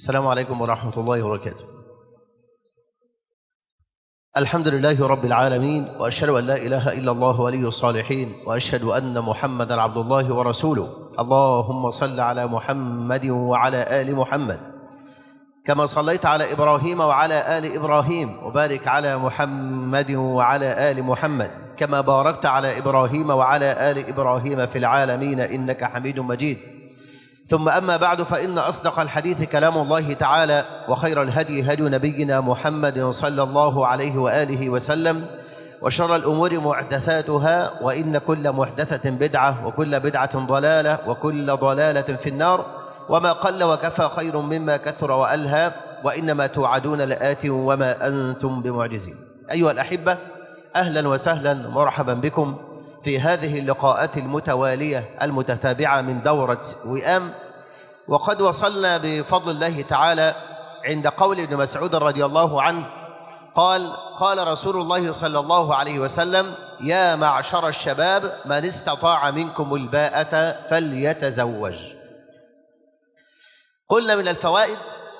السلام عليكم ورحمة الله وبركاته الحمد لله رب العالمين وأشهد أن لا إله إلا الله ولي الصالحين وأشهد أن محمدا عبد الله ورسوله اللهم صل على محمد وعلى آل محمد كما صليت على إبراهيم وعلى آل إبراهيم وبارك على محمد وعلى آل محمد كما باركت على إبراهيم وعلى آل إبراهيم في العالمين إنك حميد مجيد ثم أما بعد فإن أصدق الحديث كلام الله تعالى وخير الهدي هدي نبينا محمد صلى الله عليه وآله وسلم وشر الأمور محدثاتها وإن كل محدثة بدعة وكل بدعة ضلالة وكل ضلالة في النار وما قل وكفى خير مما كثر وألهى وإنما توعدون لآت وما أنتم بمعجزين أيها الأحبة أهلا وسهلا مرحبا بكم في هذه اللقاءات المتوالية المتتابعة من دورة وئام وقد وصلنا بفضل الله تعالى عند قول ابن مسعود رضي الله عنه قال قال رسول الله صلى الله عليه وسلم يا معشر الشباب من استطاع منكم الباءة فليتزوج قلنا من الفوائد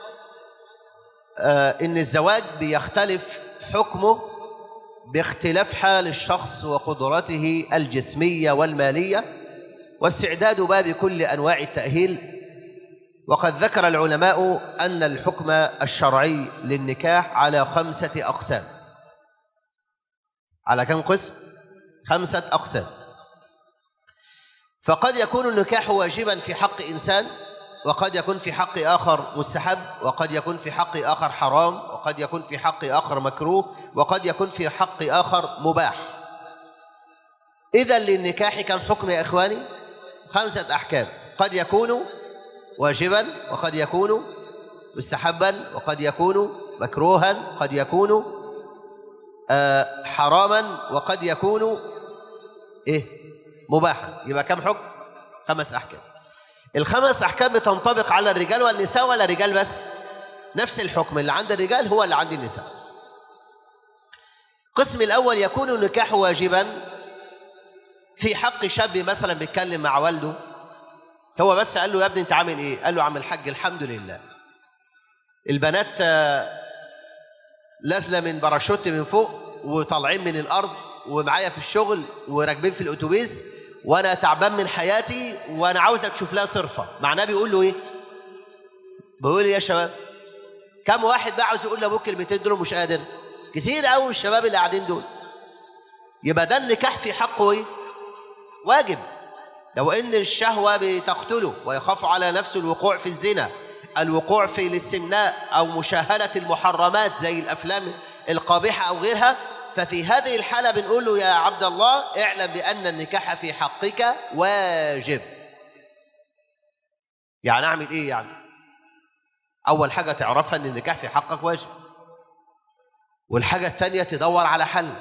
آه إن الزواج بيختلف حكمه باختلاف حال الشخص وقدرته الجسمية والمالية واستعداد باب كل أنواع التأهيل وقد ذكر العلماء أن الحكم الشرعي للنكاح على خمسة أقسام على كم قسم؟ خمسة أقسام فقد يكون النكاح واجبا في حق إنسان وقد يكون في حق آخر مستحب وقد يكون في حق آخر حرام وقد يكون في حق آخر مكروه وقد يكون في حق آخر مباح إذا للنكاح كم حكم يا إخواني خمسة أحكام قد يكون واجبا وقد يكون مستحبا وقد يكون مكروها قد يكون آه حراما وقد يكون إيه مباحا يبقى كم حكم خمس أحكام الخمس أحكام بتنطبق على الرجال والنساء ولا رجال بس نفس الحكم اللي عند الرجال هو اللي عند النساء القسم الأول يكون النكاح واجبا في حق شاب مثلا بيتكلم مع والده هو بس قال له يا ابني انت عامل ايه قال له عم الحاج الحمد لله البنات نازله من باراشوت من فوق وطالعين من الارض ومعايا في الشغل وراكبين في الاتوبيس وانا تعبان من حياتي وانا عاوزك تشوف لها صرفه معناه بيقول له ايه بيقول يا شباب كم واحد بقى عاوز يقول لابوك كلمتين دول مش قادر كتير قوي الشباب اللي قاعدين دول يبقى ده النكاح في حقه ايه واجب لو ان الشهوه بتقتله ويخاف على نفسه الوقوع في الزنا الوقوع في الاستمناء او مشاهده المحرمات زي الافلام القابحه او غيرها ففي هذه الحالة بنقول له يا عبد الله اعلم بأن النكاح في حقك واجب يعني أعمل إيه يعني أول حاجة تعرفها أن النكاح في حقك واجب والحاجة الثانية تدور على حل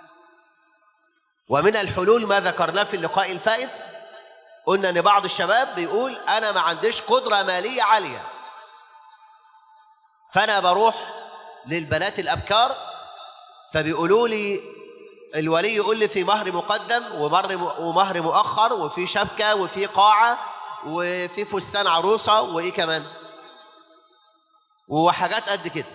ومن الحلول ما ذكرناه في اللقاء الفائت قلنا أن بعض الشباب بيقول أنا ما عنديش قدرة مالية عالية فأنا بروح للبنات الأبكار فبيقولوا لي الولي يقول لي في مهر مقدم ومهر ومهر مؤخر وفي شبكه وفي قاعه وفي فستان عروسه وايه كمان وحاجات قد كده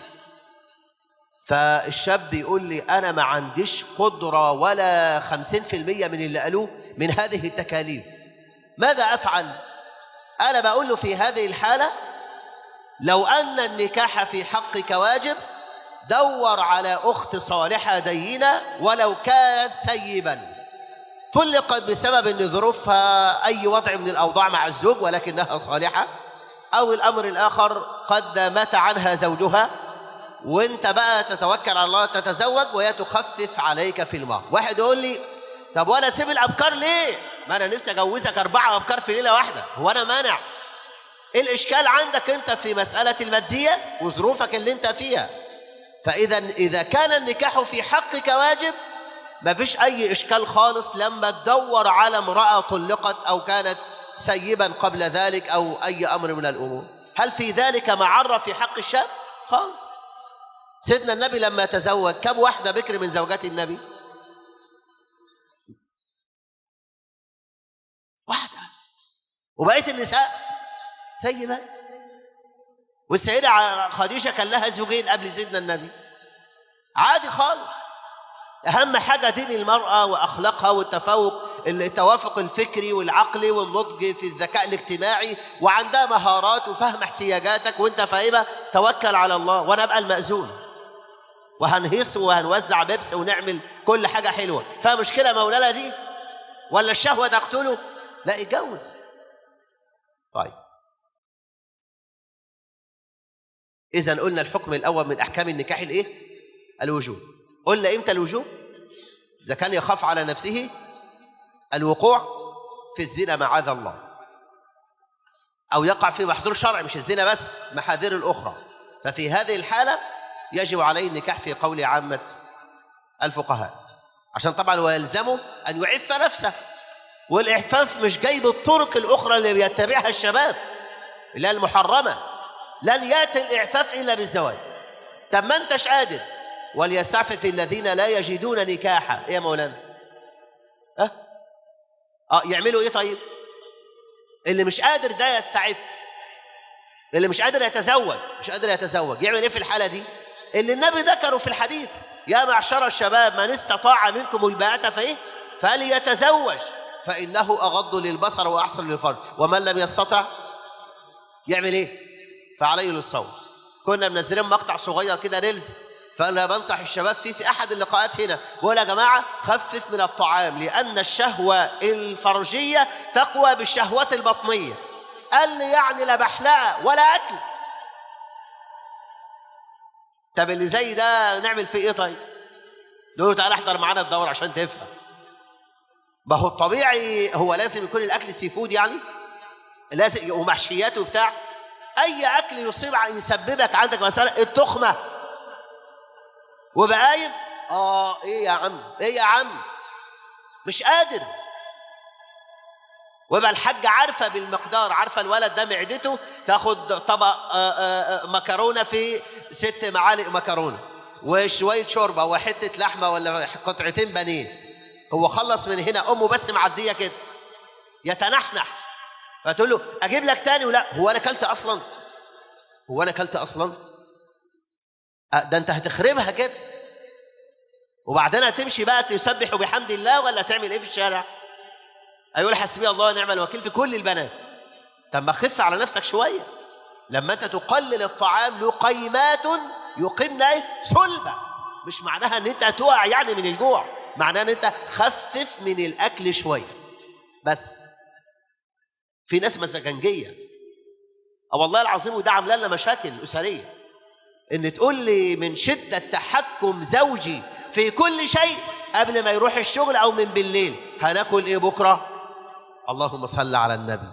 فالشاب بيقول لي انا ما عنديش قدره ولا خمسين في المية من اللي قالوه من هذه التكاليف ماذا افعل انا بقول له في هذه الحاله لو ان النكاح في حقك واجب دور على أخت صالحة دينة ولو كانت ثيبا طلقت بسبب أن ظروفها أي وضع من الأوضاع مع الزوج ولكنها صالحة أو الأمر الآخر قد مات عنها زوجها وانت بقى تتوكل على الله تتزوج وهي تخفف عليك في المهر واحد يقول لي طب وانا اسيب الابكار ليه ما انا نفسي اجوزك اربعه ابكار في ليله واحده هو انا مانع ايه الاشكال عندك انت في مساله الماديه وظروفك اللي انت فيها فإذا إذا كان النكاح في حقك واجب ما فيش أي إشكال خالص لما تدور على امرأة طلقت أو كانت ثيبا قبل ذلك أو أي أمر من الأمور هل في ذلك معرة في حق الشاب؟ خالص سيدنا النبي لما تزوج كم واحدة بكر من زوجات النبي؟ واحدة وبقية النساء ثيبات والسيدة ع- خديجة كان لها زوجين قبل سيدنا النبي عادي خالص أهم حاجة دين المرأة وأخلاقها والتفوق التوافق الفكري والعقلي والنضج في الذكاء الاجتماعي وعندها مهارات وفهم احتياجاتك وانت فاهمها توكل على الله وانا ابقى المأذون وهنهيص وهنوزع بيبس ونعمل كل حاجة حلوة فمشكلة مولانا دي ولا الشهوة تقتله لا اتجوز طيب إذا قلنا الحكم الأول من أحكام النكاح الإيه؟ الوجوب قلنا إمتى الوجوب؟ إذا كان يخاف على نفسه الوقوع في الزنا معاذ الله أو يقع في محظور شرعي مش الزنا بس محاذير الأخرى ففي هذه الحالة يجب عليه النكاح في قول عامة الفقهاء عشان طبعا هو يلزمه أن يعف نفسه والإعفاف مش جاي بالطرق الأخرى اللي بيتبعها الشباب اللي هي المحرمة لن يأتي الإعفاف إلا بالزواج طب ما أنتش قادر وليستعفف الذين لا يجدون نكاحا إيه يا مولانا أه؟ أه يعملوا إيه طيب اللي مش قادر ده يستعف اللي مش قادر يتزوج مش قادر يتزوج يعمل ايه في الحاله دي اللي النبي ذكره في الحديث يا معشر الشباب من استطاع منكم الباءة فايه فليتزوج فانه اغض للبصر واحسن للفرج ومن لم يستطع يعمل ايه فعليه للصوم كنا منزلين مقطع صغير كده ريلز فانا بنصح الشباب فيه في احد اللقاءات هنا بقول يا جماعه خفف من الطعام لان الشهوه الفرجيه تقوى بالشهوات البطنيه قال لي يعني لا بحلقه ولا اكل طب اللي زي ده نعمل فيه ايه طيب نقول له تعالى احضر معانا الدور عشان تفهم ما هو الطبيعي هو لازم يكون الاكل سي فود يعني لازم ومحشيات وبتاع اي اكل يصيب يسببك عندك مثلا التخمه وبقايم اه ايه يا عم ايه يا عم مش قادر ويبقى الحاجة عارفة بالمقدار عارفة الولد ده معدته تاخد طبق آآ آآ مكرونة في ست معالق مكرونة وشوية شوربة وحتة لحمة ولا قطعتين بانيه هو خلص من هنا أمه بس معدية كده يتنحنح فتقول له أجيب لك تاني ولا هو أنا أكلت أصلا هو أنا أكلت أصلا ده أنت هتخربها كده وبعدين هتمشي بقى تسبح بحمد الله ولا تعمل إيه في الشارع هيقول حسبي الله ونعم الوكيل في كل البنات طب ما خف على نفسك شويه لما انت تقلل الطعام لقيمات يقمن ايه سلبة مش معناها ان انت هتقع يعني من الجوع معناها ان انت خفف من الاكل شويه بس في ناس مزاجنجيه اه والله العظيم وده عامله لنا مشاكل اسريه ان تقول لي من شده تحكم زوجي في كل شيء قبل ما يروح الشغل او من بالليل هناكل ايه بكره اللهم صل على النبي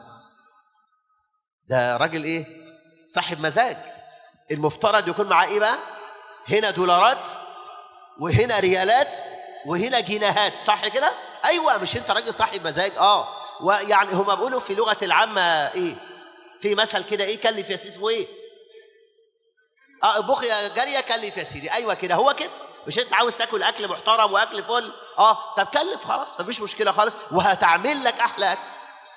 ده راجل ايه صاحب مزاج المفترض يكون معاه ايه بقى هنا دولارات وهنا ريالات وهنا جنيهات صح كده ايوه مش انت راجل صاحب مزاج اه ويعني هما بيقولوا في لغه العامه ايه في مثل كده ايه كلف يا سيدي اسمه ايه اه بخ يا جاريه كلف يا سيدي ايوه كده هو كده مش انت عاوز تاكل اكل محترم واكل فل اه طب كلف خلاص مفيش مشكله خالص وهتعمل لك احلى اكل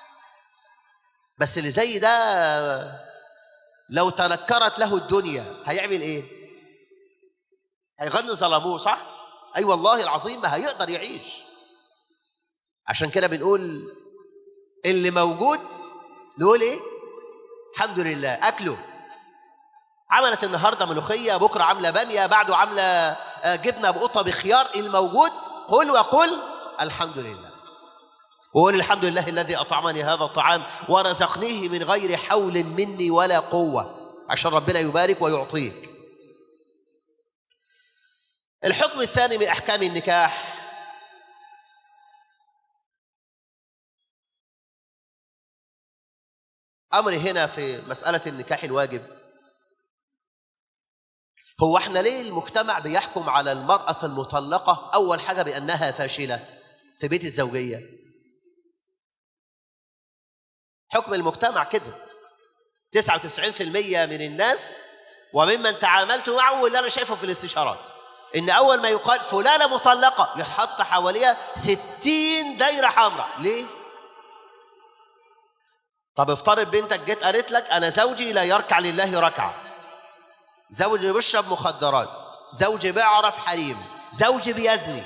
بس اللي زي ده لو تنكرت له الدنيا هيعمل ايه هيغني ظلموه صح اي أيوة والله العظيم ما هيقدر يعيش عشان كده بنقول اللي موجود نقول ايه الحمد لله اكله عملت النهارده ملوخيه بكره عامله باميه بعده عامله جبنه بقطه بخيار الموجود قل وقل الحمد لله وقول الحمد لله الذي اطعمني هذا الطعام ورزقنيه من غير حول مني ولا قوه عشان ربنا يبارك ويعطيك الحكم الثاني من احكام النكاح امر هنا في مساله النكاح الواجب هو احنا ليه المجتمع بيحكم على المرأة المطلقة أول حاجة بأنها فاشلة في بيت الزوجية حكم المجتمع كده 99% من الناس وممن تعاملت معه واللي أنا شايفه في الاستشارات إن أول ما يقال فلانة مطلقة يحط حواليها 60 دايرة حمراء ليه؟ طب افترض بنتك جت قالت لك أنا زوجي لا يركع لله ركعة زوج بيشرب مخدرات زوج بيعرف حريم زوج بيزني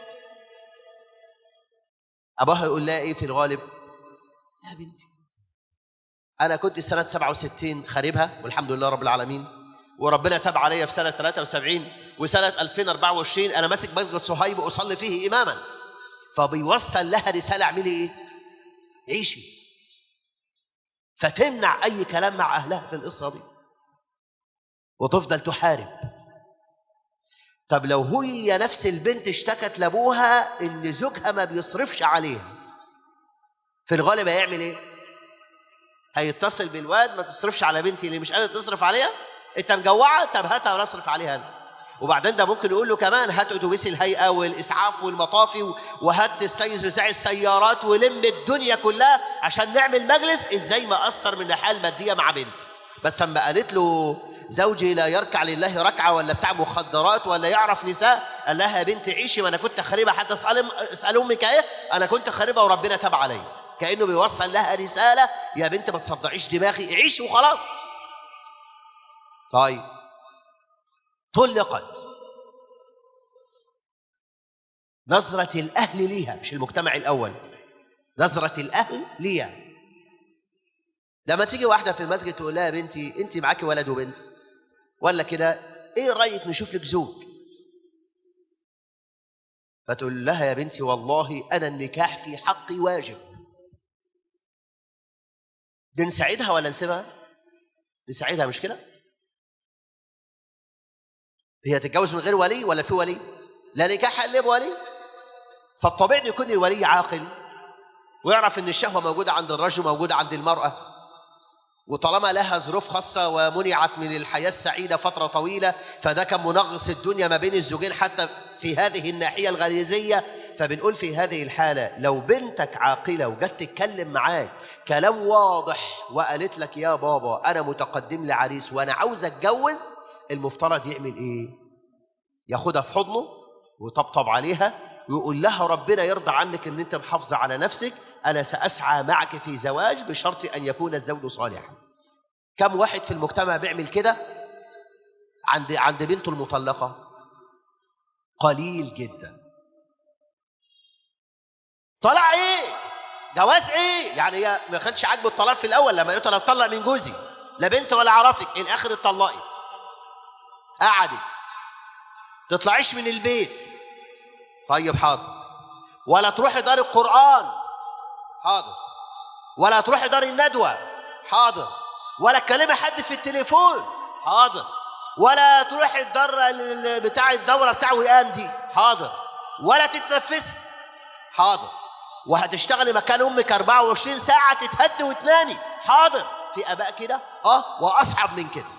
ابوها يقول لها ايه في الغالب يا بنتي انا كنت سنه 67 خاربها والحمد لله رب العالمين وربنا تاب عليا في سنه 73 وسنه 2024 انا ماسك مسجد صهيب اصلي فيه اماما فبيوصل لها رساله اعملي ايه عيشي فتمنع اي كلام مع اهلها في القصه دي وتفضل تحارب طب لو هي نفس البنت اشتكت لابوها ان زوجها ما بيصرفش عليها في الغالب هيعمل ايه هيتصل بالواد ما تصرفش على بنتي اللي مش قادر تصرف عليها انت مجوعه طب هاتها وانا اصرف عليها انا وبعدين ده ممكن يقول له كمان هات اتوبيس الهيئه والاسعاف والمطافي وهات السيس بتاع السيارات ولم الدنيا كلها عشان نعمل مجلس ازاي ما اثر من الحاله الماديه مع بنتي بس اما قالت له زوجي لا يركع لله ركعه ولا بتاع مخدرات ولا يعرف نساء قال لها يا بنتي عيشي ما انا كنت خاربه حتى اسال اسال امك ايه انا كنت خاربه وربنا تاب عليا كانه بيوصل لها رساله يا بنت ما تصدعيش دماغي عيشي وخلاص طيب طلقت نظرة الأهل ليها مش المجتمع الأول نظرة الأهل ليها لما تيجي واحدة في المسجد تقول لها يا بنتي أنت معاكي ولد وبنت ولا كده إيه رأيك نشوف لك زوج فتقول لها يا بنتي والله أنا النكاح في حقي واجب دي نساعدها ولا نسيبها نساعدها مش كده هي تتجوز من غير ولي ولا في ولي لا نكاح الا بولي فالطبيعي ان يكون الولي عاقل ويعرف ان الشهوه موجوده عند الرجل موجوده عند المراه وطالما لها ظروف خاصة ومنعت من الحياة السعيدة فترة طويلة فده كان منغص الدنيا ما بين الزوجين حتى في هذه الناحية الغريزية فبنقول في هذه الحالة لو بنتك عاقلة وجت تتكلم معاك كلام واضح وقالت لك يا بابا أنا متقدم لعريس وأنا عاوز أتجوز المفترض يعمل ايه ياخدها في حضنه ويطبطب عليها ويقول لها ربنا يرضى عنك ان انت محافظه على نفسك انا ساسعى معك في زواج بشرط ان يكون الزوج صالحا كم واحد في المجتمع بيعمل كده عند عند بنته المطلقه قليل جدا طلع ايه جواز ايه يعني هي ما كانش عاجبه الطلاق في الاول لما قلت انا اتطلق من جوزي لا بنت ولا عرفك الاخر اتطلقت قعدت تطلعيش من البيت طيب حاضر ولا تروحي دار القرآن حاضر ولا تروحي دار الندوة حاضر ولا تكلمي حد في التليفون حاضر ولا تروحي الدار بتاع الدورة بتاع وئام دي حاضر ولا تتنفسي حاضر وهتشتغلي مكان امك 24 ساعة تتهدي وتنامي حاضر في اباء كده اه واصعب من كده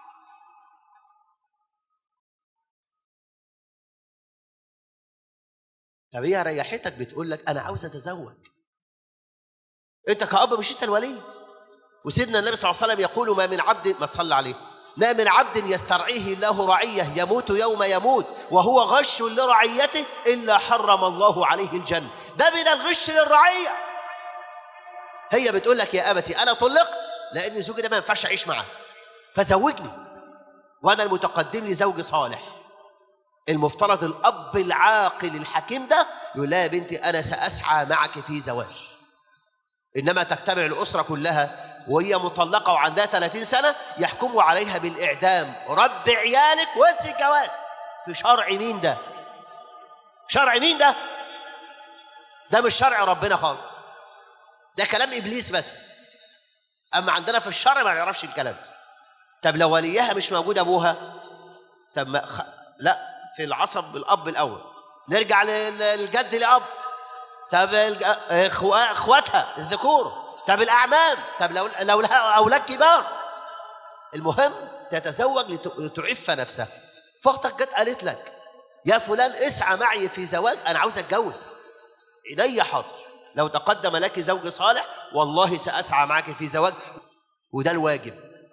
طب هي ريحتك بتقول لك انا عاوز اتزوج انت كأب مش انت الولي وسيدنا النبي صلى الله عليه وسلم يقول ما من عبد ما تصلى عليه ما من عبد يسترعيه الله رعيه يموت يوم يموت وهو غش لرعيته الا حرم الله عليه الجنه ده من الغش للرعيه هي بتقول لك يا ابتي انا طلقت لان زوجي ده ما ينفعش اعيش معاه فزوجني وانا المتقدم لي زوج صالح المفترض الأب العاقل الحكيم ده يقول لها يا بنتي أنا سأسعى معك في زواج إنما تجتمع الأسرة كلها وهي مطلقة وعندها 30 سنة يحكموا عليها بالإعدام رد عيالك وانسي الجواز في شرع مين ده شرع مين ده ده مش شرع ربنا خالص ده كلام إبليس بس أما عندنا في الشرع ما يعرفش الكلام ده طب لو وليها مش موجود أبوها طب ما خ... لا في العصب الأب الأول نرجع للجد لأب طب اخواتها الذكور طب الأعمام طب لو لو لها أولاد كبار المهم تتزوج لتعف نفسها فاختك جت قالت لك يا فلان اسعى معي في زواج أنا عاوز أتجوز عينيا حاضر لو تقدم لك زوج صالح والله سأسعى معك في زواج وده الواجب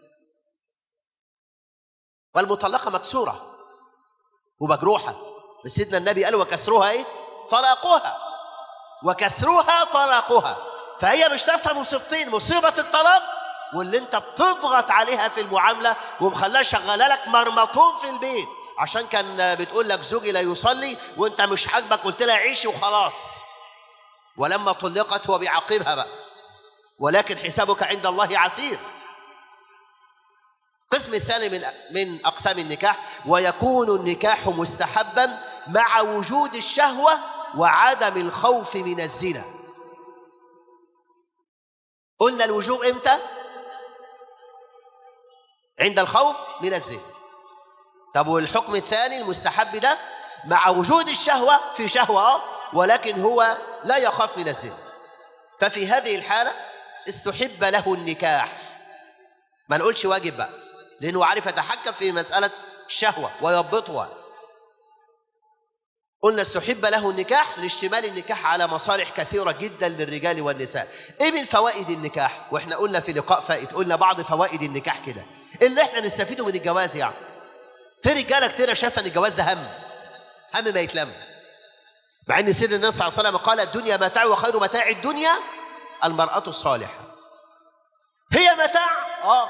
والمطلقة مكسورة ومجروحة بس سيدنا النبي قال وكسرها ايه طلاقها وكسرها طلاقها فهي مش نفسها مصيبتين مصيبة الطلاق واللي انت بتضغط عليها في المعامله ومخليها شغاله لك مرمطون في البيت عشان كان بتقول لك زوجي لا يصلي وانت مش حاجبك قلت لها عيشي وخلاص ولما طلقت هو بيعاقبها بقى ولكن حسابك عند الله عسير القسم الثاني من من اقسام النكاح ويكون النكاح مستحبا مع وجود الشهوه وعدم الخوف من الزنا قلنا الوجوب امتى عند الخوف من الزنا طب والحكم الثاني المستحب ده مع وجود الشهوه في شهوه اه ولكن هو لا يخاف من الزنا ففي هذه الحاله استحب له النكاح ما نقولش واجب بقى لانه عارف يتحكم في مساله الشهوه ويضبطها قلنا استحب له النكاح لاشتمال النكاح على مصالح كثيرة جدا للرجال والنساء ايه من فوائد النكاح واحنا قلنا في لقاء فائت قلنا بعض فوائد النكاح كده اللي احنا نستفيده من الجواز يعني في رجاله كتير شايفه ان الجواز ده هم هم ما يتلم مع ان سيدنا النبي صلى الله عليه وسلم قال الدنيا متاع وخير متاع الدنيا المرأة الصالحة هي متاع اه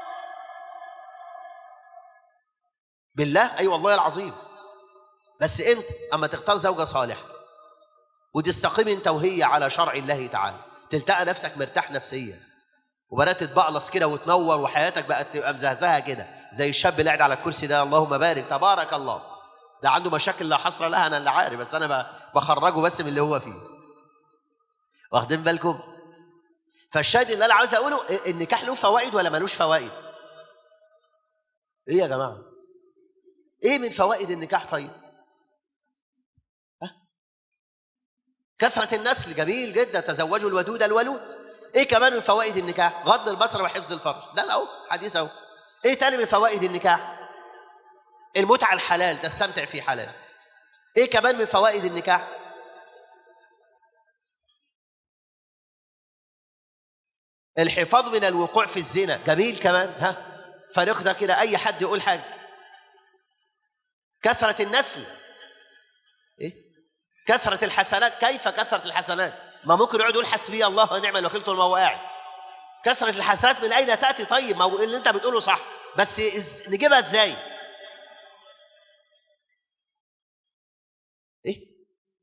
بالله اي أيوة والله العظيم بس امتى اما تختار زوجة صالحة وتستقيم انت وهي على شرع الله تعالى تلتقى نفسك مرتاح نفسيا وبدات تبقلص كده وتنور وحياتك بقت تبقى مزهزهه كده زي الشاب اللي قاعد على الكرسي ده اللهم بارك تبارك الله ده عنده مشاكل لا حصر لها انا اللي عارف بس انا بخرجه بس من اللي هو فيه واخدين بالكم فالشاهد اللي انا عاوز اقوله النكاح له فوائد ولا ملوش فوائد ايه يا جماعه ايه من فوائد النكاح طيب كثرة النسل جميل جدا تزوجوا الودود الولود ايه كمان من فوائد النكاح غض البصر وحفظ الفرج ده اهو حديث اهو ايه تاني من فوائد النكاح المتعة الحلال تستمتع في حلال ايه كمان من فوائد النكاح الحفاظ من الوقوع في الزنا جميل كمان ها فريق ده كده اي حد يقول حاجه كثرة النسل ايه كثرة الحسنات كيف كثرة الحسنات ما ممكن يقعد يقول حسبي الله ونعم الوكيل طول ما هو قاعد كثرة الحسنات من أين تأتي طيب ما هو اللي أنت بتقوله صح بس إز... نجيبها إزاي إيه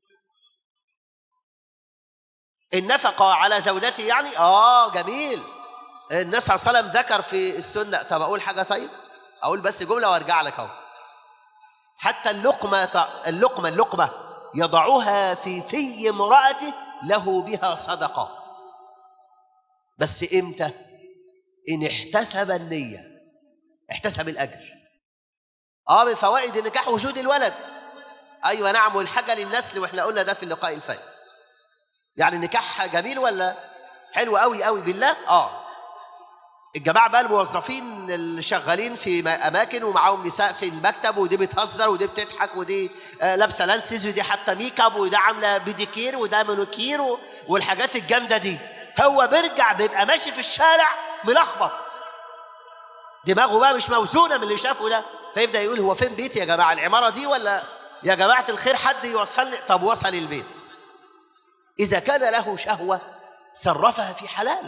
النفقة على زوجته يعني آه جميل النبي صلى الله عليه وسلم ذكر في السنة طب أقول حاجة طيب أقول بس جملة وأرجع لك أهو حتى اللقمة اللقمة اللقمة يضعها في في امرأته له بها صدقة بس امتى ان احتسب النية احتسب الاجر اه من فوائد النكاح وجود الولد ايوه نعم والحاجة للنسل واحنا قلنا ده في اللقاء الفائت يعني النكاح جميل ولا حلو قوي قوي بالله اه الجماعة بقى الموظفين اللي شغالين في أماكن ومعاهم نساء في المكتب ودي بتهزر ودي بتضحك ودي آه لابسة لانسز ودي حاطة ميك اب وده عاملة بيديكير وده مانوكير والحاجات الجامدة دي هو بيرجع بيبقى ماشي في الشارع ملخبط دماغه بقى مش موزونة من اللي شافه ده فيبدأ يقول هو فين بيتي يا جماعة العمارة دي ولا يا جماعة الخير حد يوصلني طب وصل البيت إذا كان له شهوة صرفها في حلال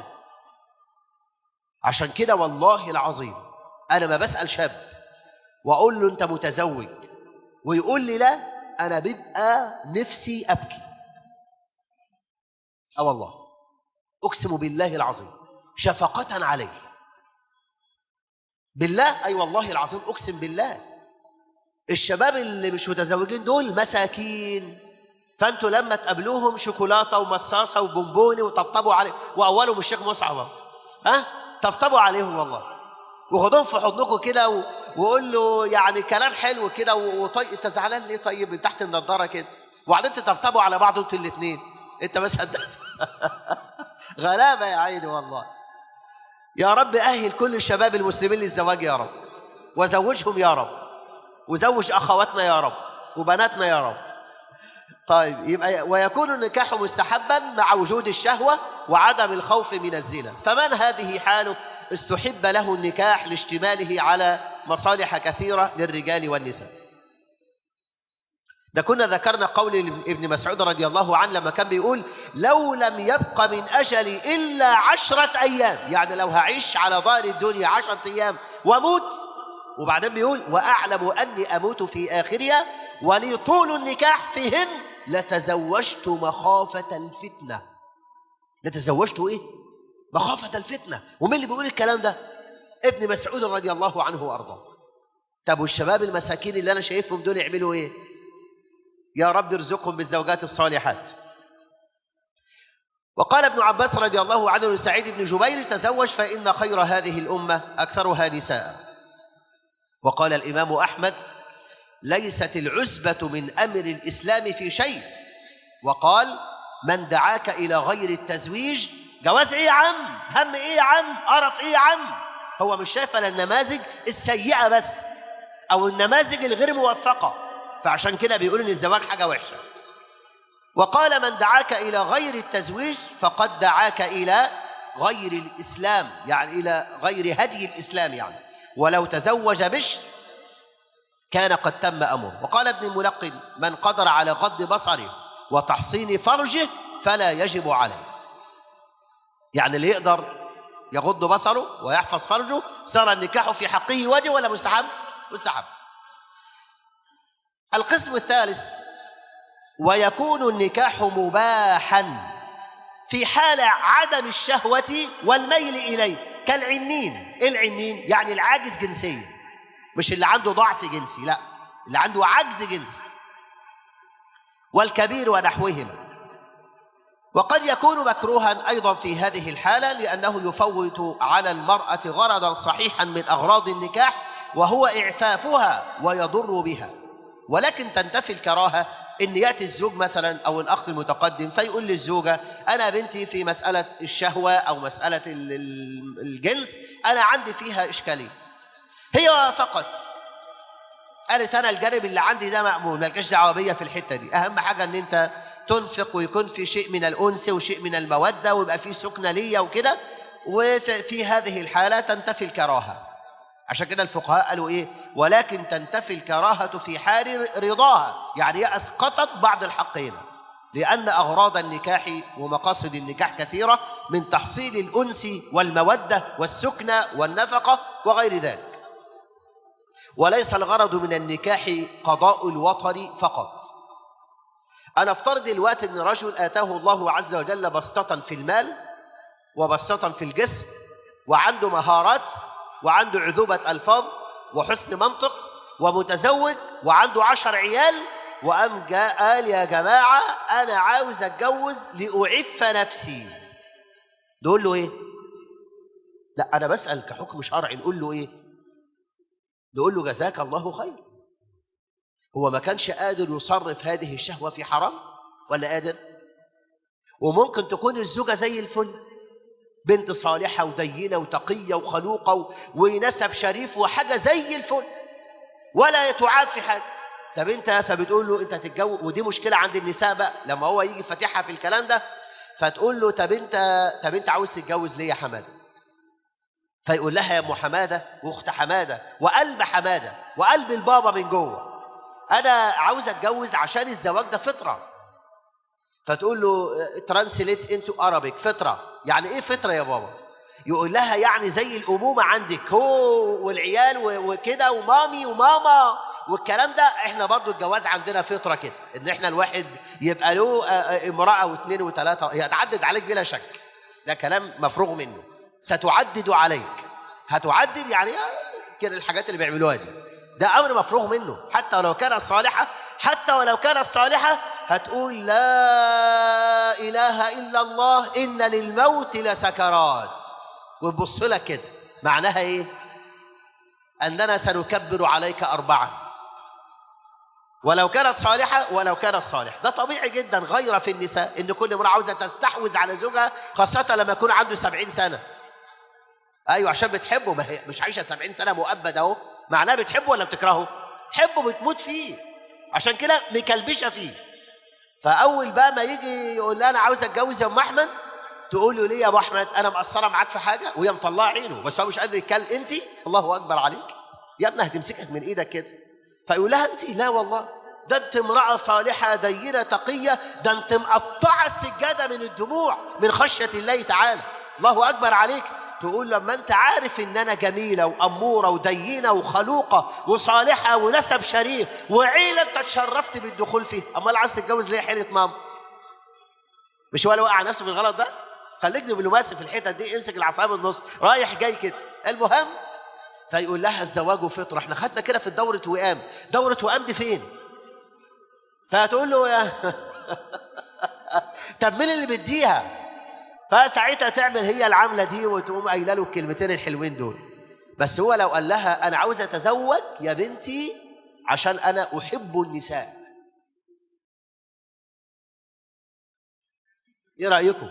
عشان كده والله العظيم أنا ما بسأل شاب وأقول له أنت متزوج ويقول لي لا أنا ببقى نفسي أبكي أه والله أقسم بالله العظيم شفقة عليه بالله أي أيوة والله العظيم أقسم بالله الشباب اللي مش متزوجين دول مساكين فانتوا لما تقابلوهم شوكولاته ومصاصه وبونبوني وطبطبوا عليه واولهم الشيخ مصعب ها طبطبوا عليهم والله وخدوهم في حضنكم كده و... وقول له يعني كلام حلو كده وطيب انت زعلان ليه طيب من تحت النضاره كده وبعدين تطبطبوا على بعض انتوا الاثنين انت بس هد... غلابه يا عيني والله يا رب اهل كل الشباب المسلمين للزواج يا رب وزوجهم يا رب وزوج اخواتنا يا رب وبناتنا يا رب طيب يبقى ويكون النكاح مستحبا مع وجود الشهوة وعدم الخوف من الزنا فمن هذه حاله استحب له النكاح لاشتماله على مصالح كثيرة للرجال والنساء ده كنا ذكرنا قول ابن مسعود رضي الله عنه لما كان بيقول لو لم يبق من أجلي إلا عشرة أيام يعني لو هعيش على ظهر الدنيا عشرة أيام وأموت وبعدين بيقول وأعلم أني أموت في آخرها ولي طول النكاح فيهن لتزوجت مخافة الفتنة لتزوجت إيه؟ مخافة الفتنة ومين اللي بيقول الكلام ده؟ ابن مسعود رضي الله عنه وأرضاه طب والشباب المساكين اللي أنا شايفهم دول يعملوا إيه؟ يا رب ارزقهم بالزوجات الصالحات وقال ابن عباس رضي الله عنه لسعيد بن جبير تزوج فإن خير هذه الأمة أكثرها نساء وقال الإمام أحمد ليست العزبة من أمر الإسلام في شيء وقال من دعاك إلى غير التزويج جواز إيه يا عم هم إيه يا عم قرف إيه يا عم هو مش شايف النماذج السيئة بس أو النماذج الغير موفقة فعشان كده بيقول ان الزواج حاجة وحشة وقال من دعاك إلى غير التزويج فقد دعاك إلى غير الإسلام يعني إلى غير هدي الإسلام يعني ولو تزوج بش كان قد تم أمره وقال ابن الملقن من قدر على غض بصره وتحصين فرجه فلا يجب عليه يعني اللي يقدر يغض بصره ويحفظ فرجه صار النكاح في حقه واجب ولا مستحب مستحب القسم الثالث ويكون النكاح مباحا في حال عدم الشهوة والميل إليه كالعنين إيه العنين يعني العاجز جنسيا مش اللي عنده ضعف جنسي لا اللي عنده عجز جنسي والكبير ونحوهما وقد يكون مكروها أيضا في هذه الحالة لأنه يفوت على المرأة غرضا صحيحا من أغراض النكاح وهو إعفافها ويضر بها ولكن تنتفي الكراهة إن يأتي الزوج مثلا أو الأخ المتقدم فيقول للزوجة أنا بنتي في مسألة الشهوة أو مسألة الجنس أنا عندي فيها إشكالية هي وافقت قالت أنا الجانب اللي عندي ده مأمون مالكش دعوة بيا في الحتة دي أهم حاجة إن أنت تنفق ويكون في شيء من الأنس وشيء من المودة ويبقى في سكنة ليا وكده وفي هذه الحالة تنتفي الكراهة عشان كده الفقهاء قالوا ايه ولكن تنتفي الكراهة في حال رضاها يعني هي اسقطت بعض الحقين لأن أغراض النكاح ومقاصد النكاح كثيرة من تحصيل الأنس والمودة والسكنة والنفقة وغير ذلك وليس الغرض من النكاح قضاء الوطر فقط أنا افترض الوقت أن رجل آتاه الله عز وجل بسطة في المال وبسطة في الجسم وعنده مهارات وعنده عذوبة ألفاظ وحسن منطق ومتزوج وعنده عشر عيال وقام جاء قال يا جماعة أنا عاوز أتجوز لأعف نفسي نقول له إيه؟ لا أنا بسأل كحكم شرعي نقول له إيه؟ نقول له جزاك الله خير هو ما كانش قادر يصرف هذه الشهوة في حرام ولا قادر؟ وممكن تكون الزوجة زي الفل بنت صالحة ودينة وتقية وخلوقة ونسب شريف وحاجة زي الفل ولا يتعاب في حاجة طب انت فبتقول له انت هتتجوز ودي مشكلة عند النساء بقى لما هو يجي فاتحها في الكلام ده فتقول له طب انت طب انت عاوز تتجوز ليه يا حماده فيقول لها يا ام حماده واخت حماده وقلب حماده وقلب البابا من جوه انا عاوز اتجوز عشان الزواج ده فطره فتقول له ترانسليت انتو ارابيك فطره يعني ايه فطره يا بابا يقول لها يعني زي الامومه عندك هو والعيال وكده ومامي وماما والكلام ده احنا برضو الجواز عندنا فطره كده ان احنا الواحد يبقى له امراه واثنين وثلاثه هي هتعدد عليك بلا شك ده كلام مفروغ منه ستعدد عليك هتعدد يعني كده الحاجات اللي بيعملوها دي ده امر مفروغ منه حتى ولو كانت صالحه حتى ولو كانت صالحه هتقول لا اله الا الله ان للموت لسكرات وتبص لك كده معناها ايه اننا سنكبر عليك اربعه ولو كانت صالحة ولو كانت صالح ده طبيعي جدا غير في النساء ان كل امرأة عاوزة تستحوذ على زوجها خاصة لما يكون عنده سبعين سنة ايوه عشان بتحبه ما هي مش عايشة سبعين سنة مؤبد اهو معناه بتحبه ولا بتكرهه تحبه بتموت فيه عشان كده مكلبشة فيه فاول بقى ما يجي يقول لها انا عاوز اتجوز يا ام احمد تقول له ليه يا ابو احمد انا مقصره معاك في حاجه وهي مطلعه عينه بس هو مش قادر يتكلم انت الله اكبر عليك يا ابني هتمسكك من ايدك كده فيقول لها انت لا والله ده انت امرأة صالحة دينة تقية ده انت مقطعة السجادة من الدموع من خشية الله تعالى الله أكبر عليك تقول لما انت عارف ان انا جميلة وأمورة ودينة وخلوقة وصالحة ونسب شريف وعيلة انت اتشرفت بالدخول فيه امال عايز تتجوز ليه حيلة ماما مش هو اللي وقع نفسه في الغلط ده خليك دبلوماسي في الحتة دي امسك العصايه من النص رايح جاي كده المهم فيقول لها الزواج فطرة احنا خدنا كده في دورة وئام دورة وئام دي فين فتقول له يا طب مين اللي بيديها فساعتها تعمل هي العملة دي وتقوم قايله له الكلمتين الحلوين دول بس هو لو قال لها انا عاوز اتزوج يا بنتي عشان انا احب النساء ايه رايكم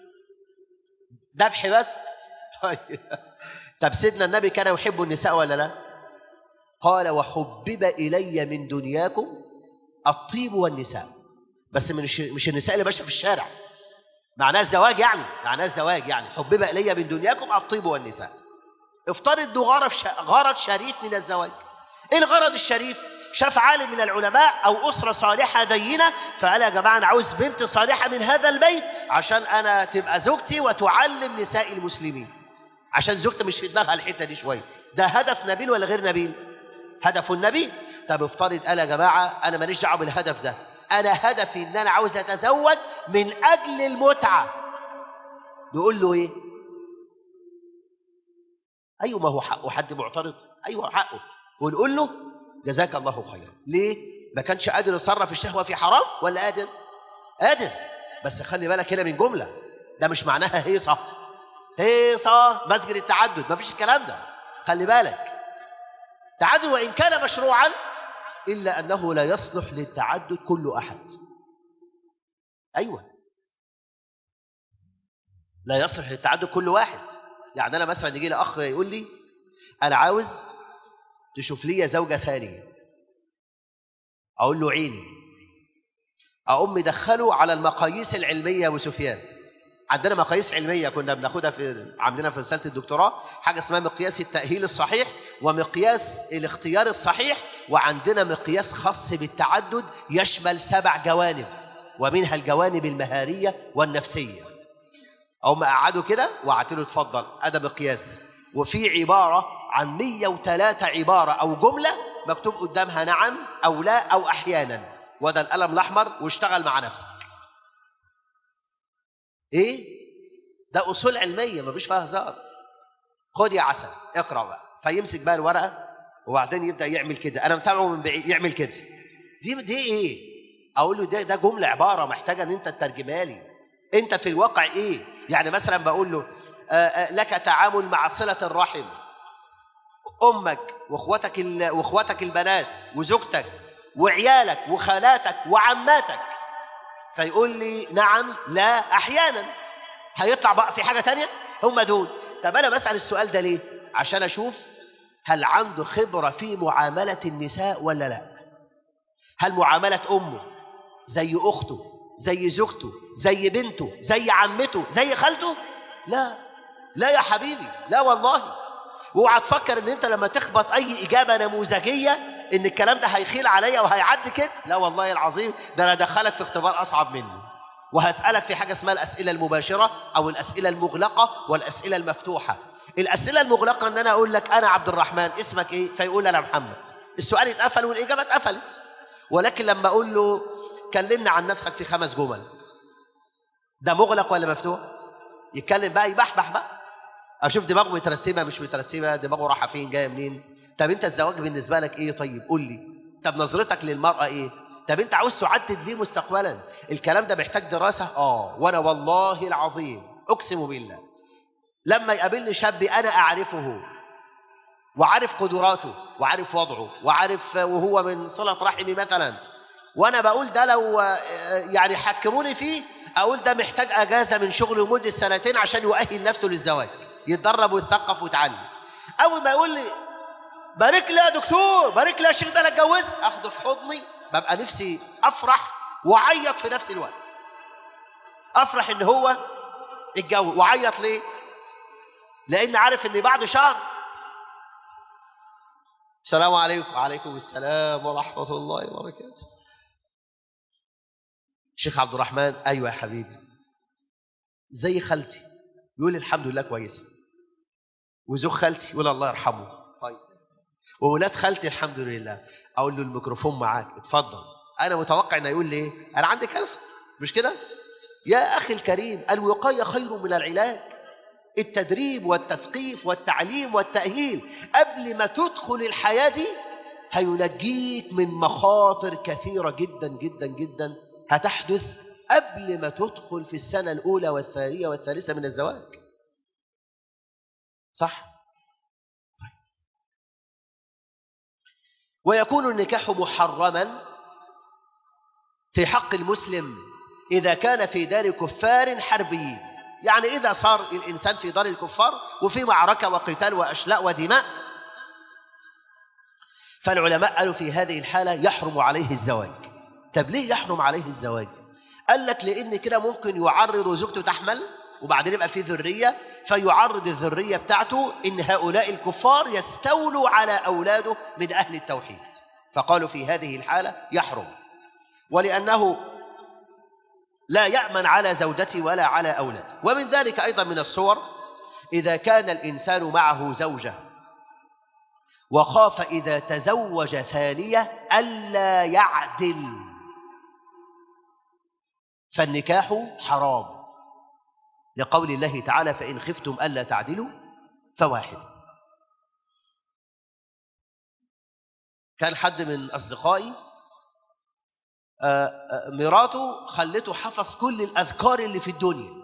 ذبح بس طيب طب سيدنا النبي كان يحب النساء ولا لا قال وحبب الي من دنياكم الطيب والنساء بس مش مش النساء اللي ماشيه في الشارع معناه الزواج يعني معناه الزواج يعني حبب الي من دنياكم الطيب والنساء افترض ده غرض غرض شريف من الزواج ايه الغرض الشريف شاف عالم من العلماء او اسره صالحه دينه فقال يا جماعه انا عاوز بنت صالحه من هذا البيت عشان انا تبقى زوجتي وتعلم نساء المسلمين عشان زوجتي مش في دماغها الحته دي شويه ده هدف نبيل ولا غير نبيل هدف النبي طب افترض قال يا جماعه انا ماليش دعوه بالهدف ده انا هدفي ان انا عاوز اتزوج من اجل المتعه نقول له ايه ايوه ما هو حقه حد معترض ايوه حقه ونقول له جزاك الله خيرا ليه ما كانش قادر يصرف الشهوه في حرام ولا قادر قادر بس خلي بالك هنا من جمله ده مش معناها هيصه هيصه مسجد التعدد ما فيش الكلام ده خلي بالك تعدد وان كان مشروعا الا انه لا يصلح للتعدد كل احد ايوه لا يصلح للتعدد كل واحد يعني انا مثلا يجي لي اخ يقول لي انا عاوز تشوف لي زوجة ثانية أقول له عيني أقوم مدخله على المقاييس العلمية يا أبو سفيان عندنا مقاييس علمية كنا بناخدها في عندنا في رسالة الدكتوراه حاجة اسمها مقياس التأهيل الصحيح ومقياس الاختيار الصحيح وعندنا مقياس خاص بالتعدد يشمل سبع جوانب ومنها الجوانب المهارية والنفسية أقوم أقعده كده وأعطي له اتفضل هذا مقياس وفي عبارة عن 103 عبارة أو جملة مكتوب قدامها نعم أو لا أو أحيانا وده القلم الأحمر واشتغل مع نفسك إيه؟ ده أصول علمية مفيش فيها هزار خد يا عسل اقرأ بقى فيمسك بقى الورقة وبعدين يبدأ يعمل كده أنا متابعه من بعيد يعمل كده دي دي إيه؟ أقول له ده ده جملة عبارة محتاجة إن أنت تترجمها لي أنت في الواقع إيه؟ يعني مثلا بقول له آآ آآ لك تعامل مع صلة الرحم امك واخواتك واخواتك البنات وزوجتك وعيالك وخالاتك وعماتك فيقول لي نعم لا احيانا هيطلع بقى في حاجه تانية هم دول طب انا بسال السؤال ده ليه عشان اشوف هل عنده خبره في معامله النساء ولا لا هل معامله امه زي اخته زي زوجته زي بنته زي عمته زي خالته لا لا يا حبيبي لا والله واوعى تفكر ان انت لما تخبط اي اجابه نموذجيه ان الكلام ده هيخيل عليا وهيعدي كده لا والله العظيم ده انا ادخلك في اختبار اصعب منه وهسالك في حاجه اسمها الاسئله المباشره او الاسئله المغلقه والاسئله المفتوحه الاسئله المغلقه ان انا اقول لك انا عبد الرحمن اسمك ايه فيقول انا محمد السؤال اتقفل والاجابه اتقفلت ولكن لما اقول له كلمنا عن نفسك في خمس جمل ده مغلق ولا مفتوح يتكلم بقى يبحبح بقى اشوف دماغه مترتبه مش مترتبه دماغه رايحه فين جايه منين طب انت الزواج بالنسبه لك ايه طيب قول لي طب نظرتك للمراه ايه طب انت عاوز تعدد ليه مستقبلا الكلام ده محتاج دراسه اه وانا والله العظيم اقسم بالله لما يقابلني شاب انا اعرفه وعارف قدراته وعارف وضعه وعارف وهو من صله رحمي مثلا وانا بقول ده لو يعني حكموني فيه اقول ده محتاج اجازه من شغله لمده سنتين عشان يؤهل نفسه للزواج يتدرب ويتثقف ويتعلم اول ما يقول لي بارك لي يا دكتور بارك لي يا شيخ ده انا اتجوزت اخده في حضني ببقى نفسي افرح واعيط في نفس الوقت افرح ان هو اتجوز واعيط ليه لان عارف ان بعد شهر السلام عليكم وعليكم السلام ورحمه الله وبركاته شيخ عبد الرحمن ايوه يا حبيبي زي خالتي يقول الحمد لله كويسه وزوج خالتي يقول الله يرحمه طيب وولاد خالتي الحمد لله اقول له الميكروفون معاك اتفضل انا متوقع انه يقول لي ايه انا عندي كانسر مش كده يا اخي الكريم الوقايه خير من العلاج التدريب والتثقيف والتعليم والتاهيل قبل ما تدخل الحياه دي هينجيك من مخاطر كثيره جدا جدا جدا هتحدث قبل ما تدخل في السنه الاولى والثانيه والثالثه من الزواج صح ويكون النكاح محرما في حق المسلم إذا كان في دار كفار حربيين يعني إذا صار الإنسان في دار الكفار وفي معركة وقتال وأشلاء ودماء فالعلماء قالوا في هذه الحالة يحرم عليه الزواج طب ليه يحرم عليه الزواج قال لك لأن كده ممكن يعرض زوجته تحمل وبعدين يبقى في ذرية فيعرض الذرية بتاعته إن هؤلاء الكفار يستولوا على أولاده من أهل التوحيد فقالوا في هذه الحالة يحرم ولأنه لا يأمن على زوجته ولا على أولاده ومن ذلك أيضا من الصور إذا كان الإنسان معه زوجة وخاف إذا تزوج ثانية ألا يعدل فالنكاح حرام لقول الله تعالى فإن خفتم ألا تعدلوا فواحد كان حد من أصدقائي مراته خلته حفظ كل الأذكار اللي في الدنيا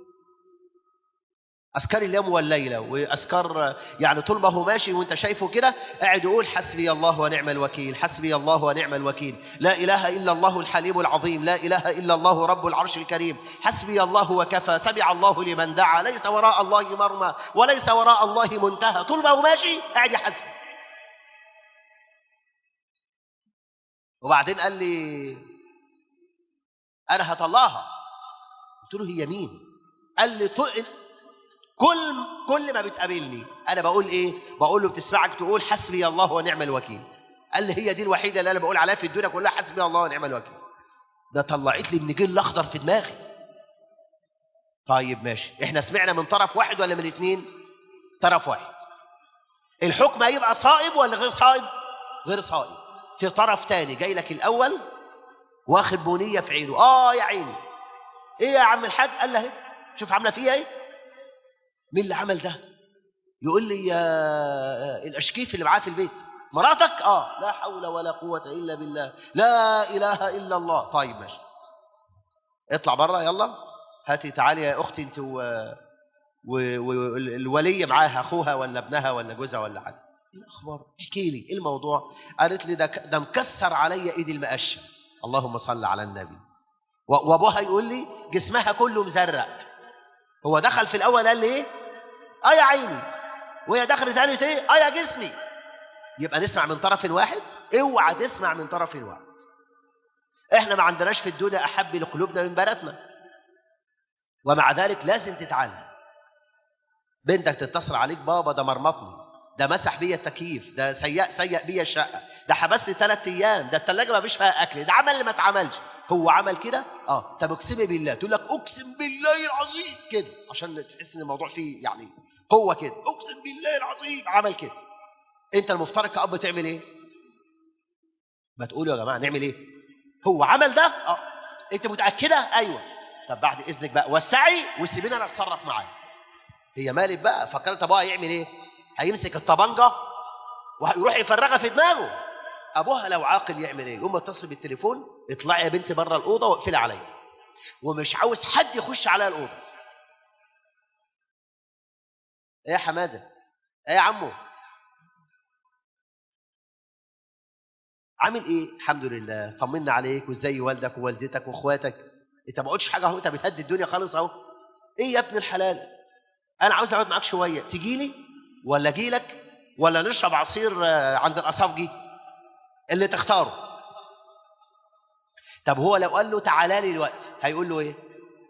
أذكار اليوم والليلة وأذكار يعني طول ما هو ماشي وأنت شايفه كده قاعد يقول حسبي الله ونعم الوكيل حسبي الله ونعم الوكيل لا إله إلا الله الحليم العظيم لا إله إلا الله رب العرش الكريم حسبي الله وكفى سمع الله لمن دعا ليس وراء الله مرمى وليس وراء الله منتهى طول ما هو ماشي قاعد يحسب وبعدين قال لي انا هطلعها قلت له هي مين قال لي كل كل ما بتقابلني انا بقول ايه بقول له بتسمعك تقول حسبي الله ونعم الوكيل قال لي هي دي الوحيده اللي انا بقول عليها في الدنيا كلها حسبي الله ونعم الوكيل ده طلعت لي النجيل الاخضر في دماغي طيب ماشي احنا سمعنا من طرف واحد ولا من اتنين طرف واحد الحكم هيبقى صائب ولا غير صائب غير صائب في طرف تاني جاي لك الاول واخد بنيه في عينه اه يا عيني ايه يا عم الحاج قال له اهي شوف عامله فيها ايه مين اللي عمل ده يقول لي يا الاشكيف اللي معاه في البيت مراتك اه لا حول ولا قوه الا بالله لا اله الا الله طيب ماشي اطلع بره يلا هاتي تعالي يا اختي انت والوليه معاها اخوها ولا ابنها ولا جوزها ولا حد ايه الاخبار احكي لي ايه الموضوع قالت لي ده ده مكسر عليا ايدي المقشه اللهم صل على النبي وابوها يقول لي جسمها كله مزرق هو دخل في الاول قال لي ايه اه يا عيني وهي دخلت قالت ايه اه يا جسمي يبقى نسمع من طرف واحد اوعى تسمع من طرف واحد احنا ما عندناش في الدنيا احب لقلوبنا من بناتنا ومع ذلك لازم تتعلم بنتك تتصل عليك بابا ده مرمطني ده مسح بيا التكييف ده سيء سيء بيا الشقه ده حبسني ثلاث ايام ده الثلاجه ما فيش فيها اكل ده عمل اللي ما اتعملش هو عمل كده اه طب اقسمي بالله تقول لك اقسم بالله العظيم كده عشان تحس ان الموضوع فيه يعني قوه كده اقسم بالله العظيم عمل كده انت المفترض كأب تعمل ايه ما تقولوا يا جماعه نعمل ايه هو عمل ده اه انت متاكده ايوه طب بعد اذنك بقى وسعي وسيبيني انا اتصرف معاه هي مالك بقى فكرت ابوها يعمل ايه هيمسك الطبنجه وهيروح يفرغها في دماغه ابوها لو عاقل يعمل ايه يقوم اتصل بالتليفون اطلعي يا بنتي بره الاوضه واقفلي عليا ومش عاوز حد يخش عليا الاوضه ايه يا حماده ايه يا عمو عامل ايه الحمد لله طمنا عليك وازاي والدك ووالدتك واخواتك انت ما قلتش حاجه اهو انت بتهدي الدنيا خالص اهو ايه يا ابن الحلال انا عاوز اقعد معاك شويه تيجي لي ولا اجي لك ولا نشرب عصير عند الاصافجي اللي تختاره طب هو لو قال له تعالى لي دلوقتي هيقول له ايه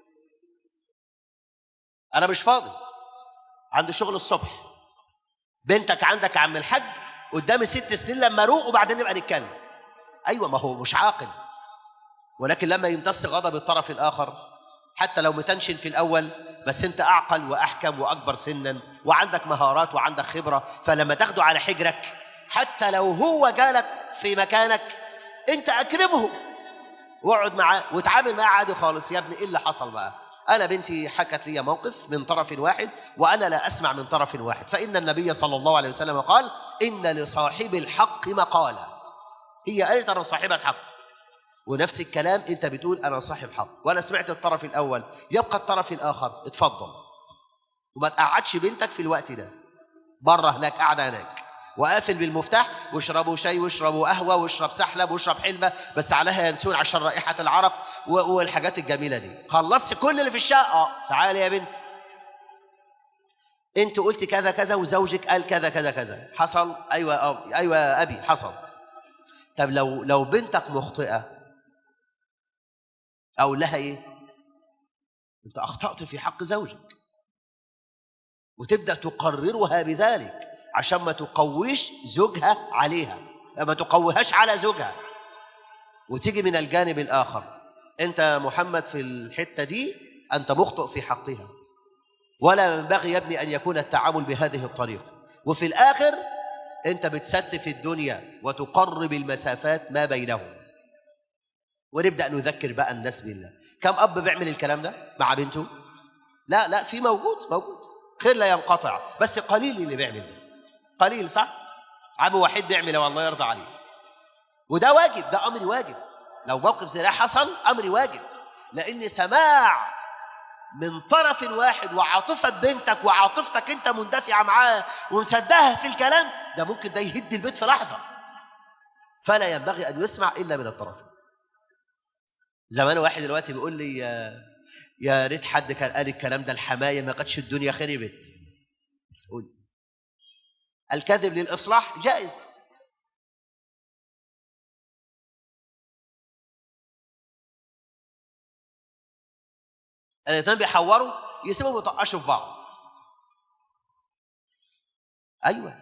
انا مش فاضي عندي شغل الصبح بنتك عندك يا عم الحاج قدامي ست سنين لما اروق وبعدين نبقى نتكلم ايوه ما هو مش عاقل ولكن لما يمتص غضب الطرف الآخر حتى لو متنشن في الأول بس أنت أعقل وأحكم وأكبر سنا وعندك مهارات وعندك خبرة فلما تاخده على حجرك حتى لو هو جالك في مكانك أنت أكرمه واقعد معاه وتعامل معاه عادي خالص يا ابني إيه اللي حصل بقى أنا بنتي حكت لي موقف من طرف واحد وأنا لا أسمع من طرف واحد فإن النبي صلى الله عليه وسلم قال إن لصاحب الحق مقالا هي قالت أنا صاحبة حق ونفس الكلام انت بتقول انا صاحب حق وانا سمعت الطرف الاول يبقى الطرف الاخر اتفضل وما تقعدش بنتك في الوقت ده بره هناك قاعده هناك وقافل بالمفتاح واشربوا شاي واشربوا قهوه واشرب سحلب واشرب حلبه بس عليها ينسون عشان رائحه العرق والحاجات الجميله دي خلصت كل اللي في الشقه اه تعالي يا بنتي انت قلت كذا كذا وزوجك قال كذا كذا كذا حصل ايوه اه ايوه يا ابي حصل طب لو لو بنتك مخطئه أو لها إيه؟ أنت أخطأت في حق زوجك وتبدأ تقررها بذلك عشان ما تقويش زوجها عليها ما تقويهاش على زوجها وتيجي من الجانب الآخر أنت محمد في الحتة دي أنت مخطئ في حقها ولا ينبغي يا ابني أن يكون التعامل بهذه الطريقة وفي الآخر أنت بتستف الدنيا وتقرب المسافات ما بينهم ونبدأ نذكر بقى الناس بالله كم أب بيعمل الكلام ده مع بنته لا لا في موجود موجود خير لا ينقطع بس قليل اللي بيعمل ده قليل صح عم واحد بيعمل والله يرضى عليه وده واجب ده أمر واجب لو موقف زي ده حصل أمر واجب لأن سماع من طرف واحد وعاطفة بنتك وعاطفتك انت مندفعة معاه ومصدقها في الكلام ده ممكن ده يهد البيت في لحظة فلا ينبغي أن يسمع إلا من الطرفين زمان واحد دلوقتي بيقول لي يا, يا ريت حد كان قال الكلام ده الحماية ما قدش الدنيا خربت قول الكذب للإصلاح جائز الاثنين بيحوروا يسيبهم يطقشوا في بعض ايوه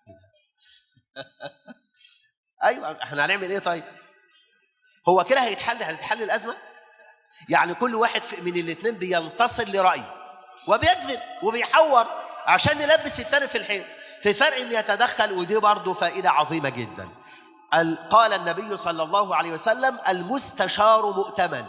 ايوه احنا هنعمل ايه طيب هو كده هيتحل هتتحل الازمه يعني كل واحد من الاثنين بينتصر لرايه وبيكذب وبيحور عشان يلبس التاني في الحيط في فرق ان يتدخل ودي برضه فائده عظيمه جدا قال النبي صلى الله عليه وسلم المستشار مؤتمن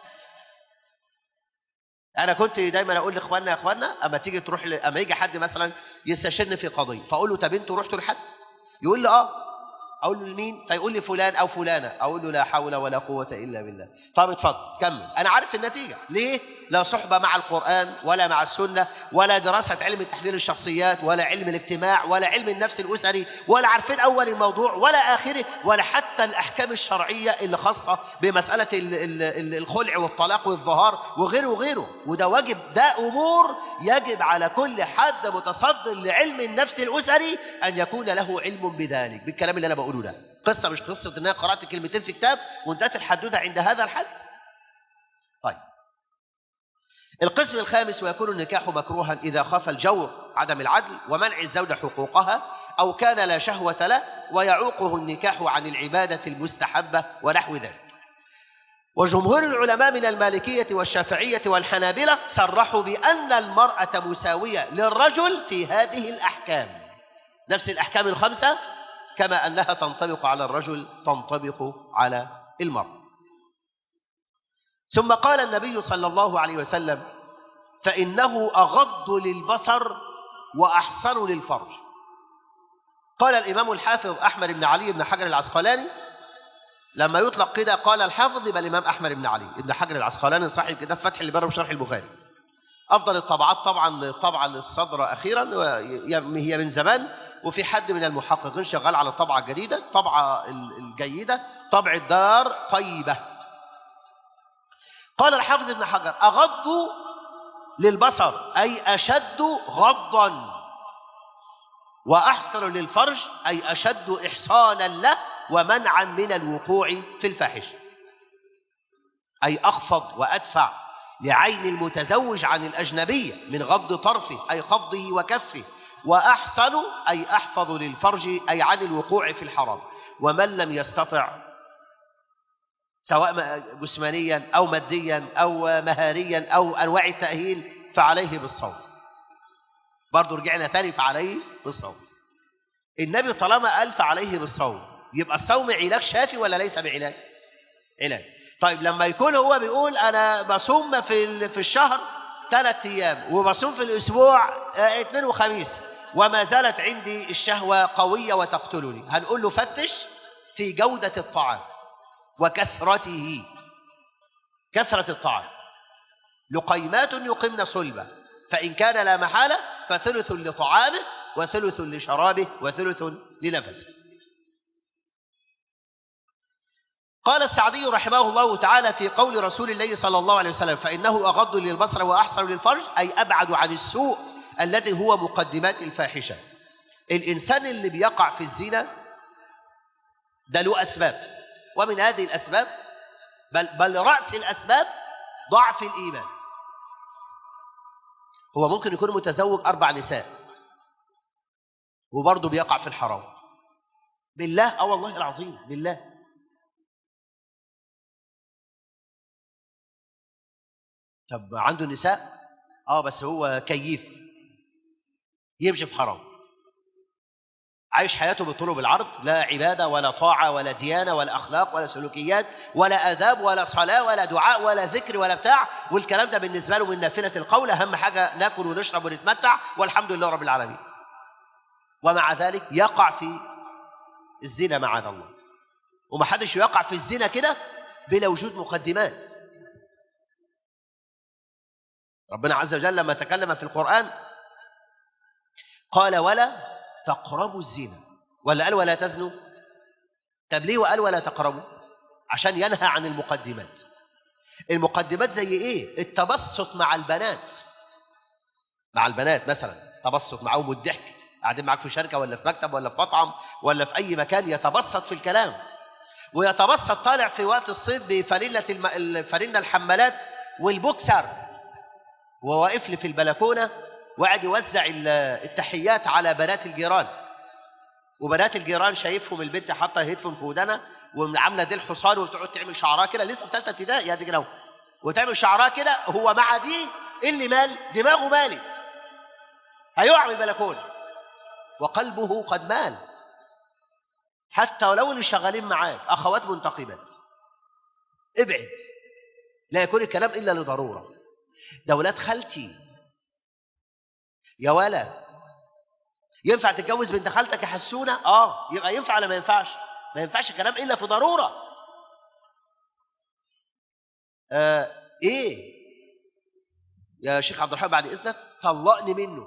انا كنت دايما اقول لاخواننا يا اخواننا اما تيجي تروح ل... اما يجي حد مثلا يستشيرني في قضيه فاقول له طب انتوا رحتوا لحد يقول لي اه اقول له لمين فيقول لي فلان او فلانه اقول له لا حول ولا قوه الا بالله طب اتفضل كمل انا عارف النتيجه ليه لا صحبه مع القران ولا مع السنه ولا دراسه علم تحليل الشخصيات ولا علم الاجتماع ولا علم النفس الاسري ولا عارفين اول الموضوع ولا اخره ولا حتى الاحكام الشرعيه اللي خاصه بمساله الخلع والطلاق والظهار وغيره وغيره وده واجب ده امور يجب على كل حد متصدر لعلم النفس الاسري ان يكون له علم بذلك بالكلام اللي انا بقوله ده قصه مش قصه ان انا قرات كلمتين في كتاب وانتهت الحدوته عند هذا الحد طيب القسم الخامس ويكون النكاح مكروها إذا خاف الجور عدم العدل ومنع الزوجة حقوقها أو كان لا شهوة له ويعوقه النكاح عن العبادة المستحبة ونحو ذلك وجمهور العلماء من المالكية والشافعية والحنابلة صرحوا بأن المرأة مساوية للرجل في هذه الأحكام نفس الأحكام الخمسة كما أنها تنطبق على الرجل تنطبق على المرأة ثم قال النبي صلى الله عليه وسلم فإنه أغض للبصر وأحسن للفرج قال الإمام الحافظ أحمد بن علي بن حجر العسقلاني لما يطلق كده قال الحافظ يبقى الإمام أحمد بن علي بن حجر العسقلاني صاحب كتاب فتح البر وشرح البخاري أفضل الطبعات طبعا طبعا الصدر أخيرا هي من زمان وفي حد من المحققين شغال على الطبعة الجديدة الطبعة الجيدة طبع الدار طيبة قال الحافظ ابن حجر أغض للبصر أي أشد غضا وأحسن للفرج أي أشد إحصانا له ومنعا من الوقوع في الفاحش أي أخفض وأدفع لعين المتزوج عن الأجنبية من غض طرفه أي قبضه وكفه وأحسن أي أحفظ للفرج أي عن الوقوع في الحرام ومن لم يستطع سواء م- جسمانيا أو ماديا أو مهاريا أو أنواع التأهيل فعليه بالصوم برضو رجعنا تاني فعليه بالصوم النبي طالما قال فعليه بالصوم يبقى الصوم علاج شافي ولا ليس بعلاج علاج طيب لما يكون هو بيقول انا بصوم في ال- في الشهر ثلاث ايام وبصوم في الاسبوع آه، اثنين وخميس وما زالت عندي الشهوه قويه وتقتلني هنقول له فتش في جوده الطعام وكثرته كثره الطعام لقيمات يقمن صلبه فان كان لا محاله فثلث لطعامه وثلث لشرابه وثلث لنفسه قال السعدي رحمه الله تعالى في قول رسول الله صلى الله عليه وسلم فإنه أغض للبصر وأحسن للفرج أي أبعد عن السوء الذي هو مقدمات الفاحشة الإنسان اللي بيقع في الزنا ده له أسباب ومن هذه الأسباب بل, بل رأس الأسباب ضعف الإيمان هو ممكن يكون متزوج أربع نساء وبرضه بيقع في الحرام بالله اه والله العظيم بالله طب عنده نساء اه بس هو كيف يمشي في حرام عايش حياته بالطول وبالعرض لا عبادة ولا طاعة ولا ديانة ولا أخلاق ولا سلوكيات ولا آداب ولا صلاة ولا دعاء ولا ذكر ولا بتاع والكلام ده بالنسبة له من نافلة القول أهم حاجة ناكل ونشرب ونتمتع والحمد لله رب العالمين ومع ذلك يقع في الزنا معاذ الله ومحدش يقع في الزنا كده بلا وجود مقدمات ربنا عز وجل لما تكلم في القرآن قال ولا تقربوا الزنا ولا قال ولا تزنوا طب ليه وقال ولا تقربوا عشان ينهى عن المقدمات المقدمات زي ايه التبسط مع البنات مع البنات مثلا تبسط معاهم والضحك قاعدين معاك في شركه ولا في مكتب ولا في مطعم ولا في اي مكان يتبسط في الكلام ويتبسط طالع في وقت الصيف بفانيلة الم... الفانيلا الحمالات والبوكسر وهو واقف لي في البلكونه وقاعد يوزع ال- التحيات على بنات الجيران وبنات الجيران شايفهم البنت حاطه هيدفون في ودانها وعامله ديل حصان وتقعد تعمل شعرها كده لسه في ثالثه ابتدائي يا دي كده اهو. وتعمل شعرها كده هو مع دي إيه اللي مال دماغه مالت هيقع من البلكونه وقلبه قد مال حتى ولو اللي شغالين معاك اخوات منتقبات ابعد لا يكون الكلام الا لضروره ده ولاد خالتي يا ولا ينفع تتجوز بنت خالتك يا حسونه اه يبقى ينفع ولا ما ينفعش ما ينفعش الكلام الا في ضروره آه ايه يا شيخ عبد الرحمن بعد اذنك طلقني منه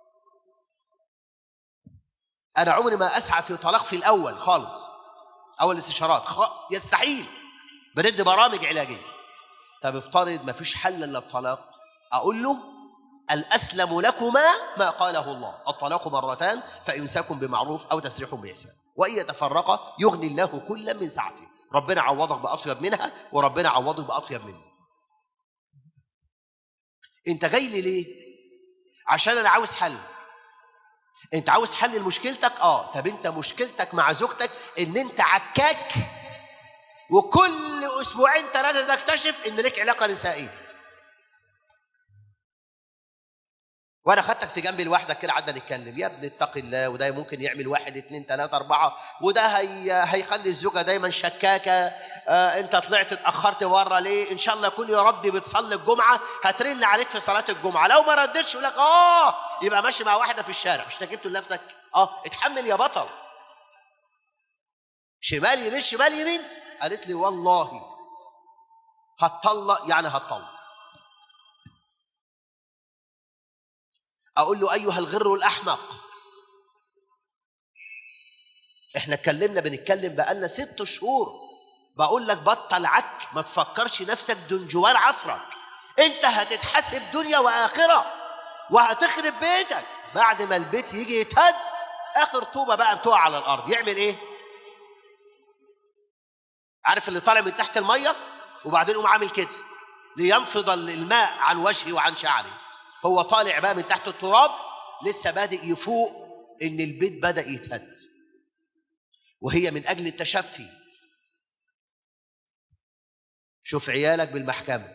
انا عمري ما اسعى في طلاق في الاول خالص اول استشارات خ... يستحيل بندي برامج علاجيه طب افترض ما فيش حل الا الطلاق اقول له الاسلم لكما ما قاله الله الطلاق مرتان فامساك بمعروف او تسريح باحسان وان يتفرقا يغني الله كلا من سعته ربنا عوضك باطيب منها وربنا عوضك باطيب منه انت جاي لي ليه عشان انا عاوز حل انت عاوز حل لمشكلتك اه طب انت مشكلتك مع زوجتك ان انت عكاك وكل اسبوعين ثلاثه تكتشف ان لك علاقه نسائيه وانا خدتك في جنبي لوحدك كده قعدنا نتكلم يا ابني اتق الله وده ممكن يعمل واحد اتنين تلاته اربعه وده هي هيخلي الزوجه دايما شكاكه آه انت طلعت اتاخرت بره ليه ان شاء الله يكون يا ربي بتصلي الجمعه هترن عليك في صلاه الجمعه لو ما ردتش يقول لك اه يبقى ماشي مع واحده في الشارع مش جبت لنفسك اه اتحمل يا بطل شمال يمين شمال يمين قالت لي والله هتطلق يعني هتطلق اقول له ايها الغر الاحمق احنا اتكلمنا بنتكلم بقالنا ست شهور بقول لك بطل عك ما تفكرش نفسك دنجوان عصرك انت هتتحاسب دنيا واخره وهتخرب بيتك بعد ما البيت يجي يتهد اخر طوبه بقى بتقع على الارض يعمل ايه عارف اللي طالع من تحت الميه وبعدين يقوم عامل كده لينفض الماء عن وجهه وعن شعره هو طالع بقى من تحت التراب لسه بادئ يفوق ان البيت بدا يتهد وهي من اجل التشفي شوف عيالك بالمحكمة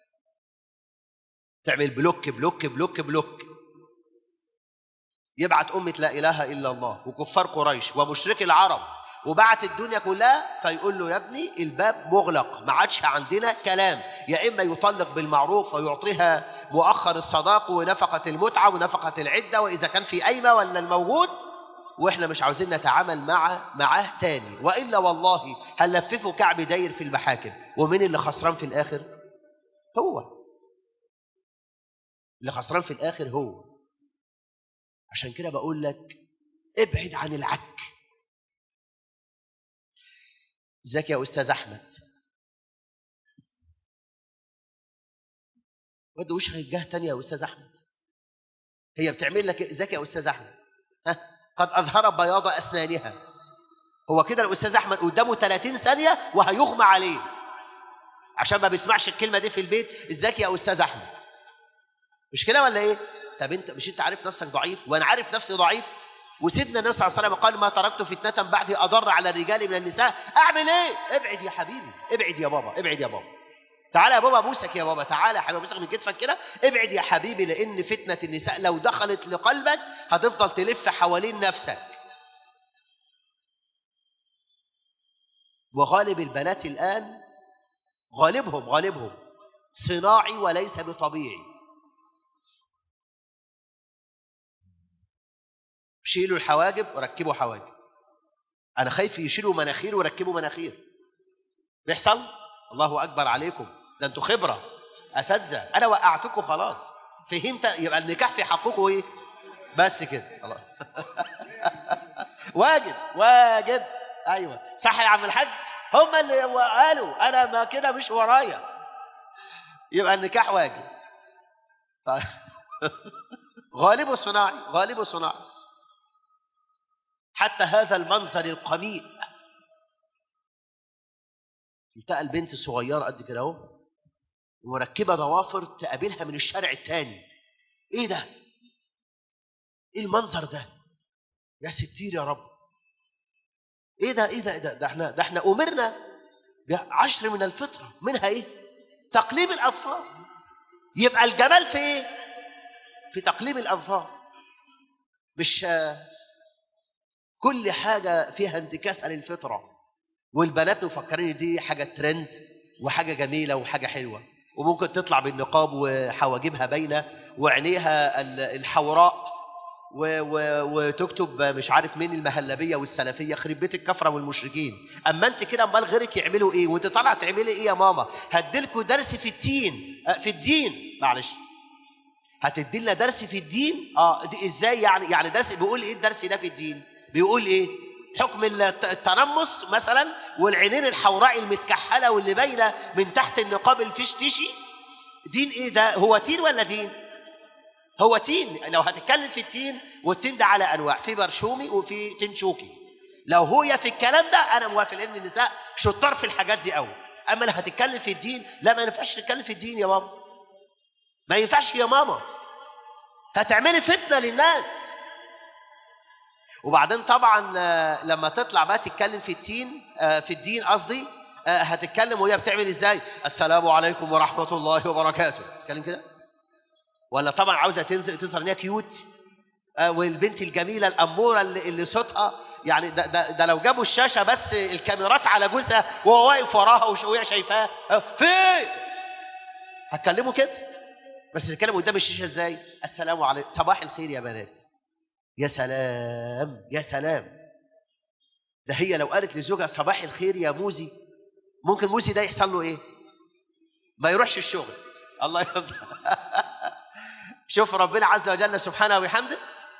تعمل بلوك بلوك بلوك بلوك يبعت أمة لا إله إلا الله وكفار قريش ومشركي العرب وبعت الدنيا كلها فيقول له يا ابني الباب مغلق ما عادش عندنا كلام يا إما يطلق بالمعروف ويعطيها مؤخر الصداق ونفقة المتعة ونفقة العدة وإذا كان في أيمة ولا الموجود واحنا مش عاوزين نتعامل مع معاه تاني والا والله هنلففه كعب داير في المحاكم ومين اللي خسران في الاخر هو اللي خسران في الاخر هو عشان كده بقول لك ابعد عن العك ازيك يا استاذ احمد ود وشك الجهه تانية يا استاذ احمد هي بتعمل لك ازيك يا استاذ احمد ها قد اظهر بياض اسنانها هو كده الاستاذ احمد قدامه 30 ثانيه وهيغمى عليه عشان ما بيسمعش الكلمه دي في البيت ازيك يا استاذ احمد مش كده ولا ايه طب انت مش انت عارف نفسك ضعيف وانا عارف نفسي ضعيف وسيدنا النبي صلى الله عليه وسلم قال ما تركت فتنة بعدي أضر على الرجال من النساء أعمل إيه؟ ابعد يا حبيبي ابعد يا بابا ابعد يا بابا تعالى يا بابا ابوسك يا بابا تعالى يا حبيبي ابوسك من كتفك كده ابعد يا حبيبي لأن فتنة النساء لو دخلت لقلبك هتفضل تلف حوالين نفسك وغالب البنات الآن غالبهم غالبهم صناعي وليس بطبيعي شيلوا الحواجب وركبوا حواجب انا خايف يشيلوا مناخير وركبوا مناخير بيحصل الله اكبر عليكم ده انتوا خبره اساتذه انا وقعتكم خلاص فهمت يبقى النكاح في حقكم ايه بس كده خلاص واجب واجب ايوه صح يا عم الحاج هم اللي قالوا انا ما كده مش ورايا يبقى النكاح واجب غالبه صناعي غالبه صناعي حتى هذا المنظر القميء التقى البنت الصغيرة قد كده اهو ومركبة ضوافر تقابلها من الشارع التاني ايه ده ايه المنظر ده يا ستير يا رب ايه ده ايه ده, ده, ده احنا ده احنا امرنا بعشر من الفطرة منها ايه تقليم الاظفار يبقى الجمال في ايه في تقليم الاظفار مش كل حاجة فيها انتكاس عن الفطرة والبنات مفكرين دي حاجة ترند وحاجة جميلة وحاجة حلوة وممكن تطلع بالنقاب وحواجبها باينة وعينيها الحوراء و و وتكتب مش عارف مين المهلبية والسلفية خرب بيت الكفرة والمشركين أما أنت كده أمال غيرك يعملوا إيه وأنت طالعة تعملي إيه يا ماما هديلكوا درس في الدين في الدين معلش هتدي لنا درس في الدين اه دي ازاي يعني يعني درس بيقول ايه الدرس ده في الدين بيقول ايه حكم التنمص مثلا والعينين الحوراء المتكحله واللي باينه من تحت النقاب الفشتشي دين ايه ده هو تين ولا دين هو تين لو هتتكلم في التين والتين ده على انواع في برشومي وفي تنشوكي لو هو في الكلام ده انا موافق لان النساء شطار في الحاجات دي قوي اما لو هتتكلم في الدين لا ما ينفعش تتكلم في الدين يا ماما ما ينفعش يا ماما هتعملي فتنه للناس وبعدين طبعا لما تطلع بقى تتكلم في الدين في الدين قصدي هتتكلم وهي بتعمل ازاي السلام عليكم ورحمه الله وبركاته تتكلم كده ولا طبعا عاوزه تنزل تظهر ان هي كيوت والبنت الجميله الاموره اللي, اللي صوتها يعني ده, ده, ده لو جابوا الشاشه بس الكاميرات على جوزها وهو واقف وراها وهي شايفاه في هتكلموا كده بس تتكلم قدام الشاشه ازاي السلام عليكم صباح الخير يا بنات يا سلام يا سلام ده هي لو قالت لزوجها صباح الخير يا موزي ممكن موزي ده يحصل له ايه ما يروحش الشغل الله يرضى شوف ربنا عز وجل سبحانه وبحمده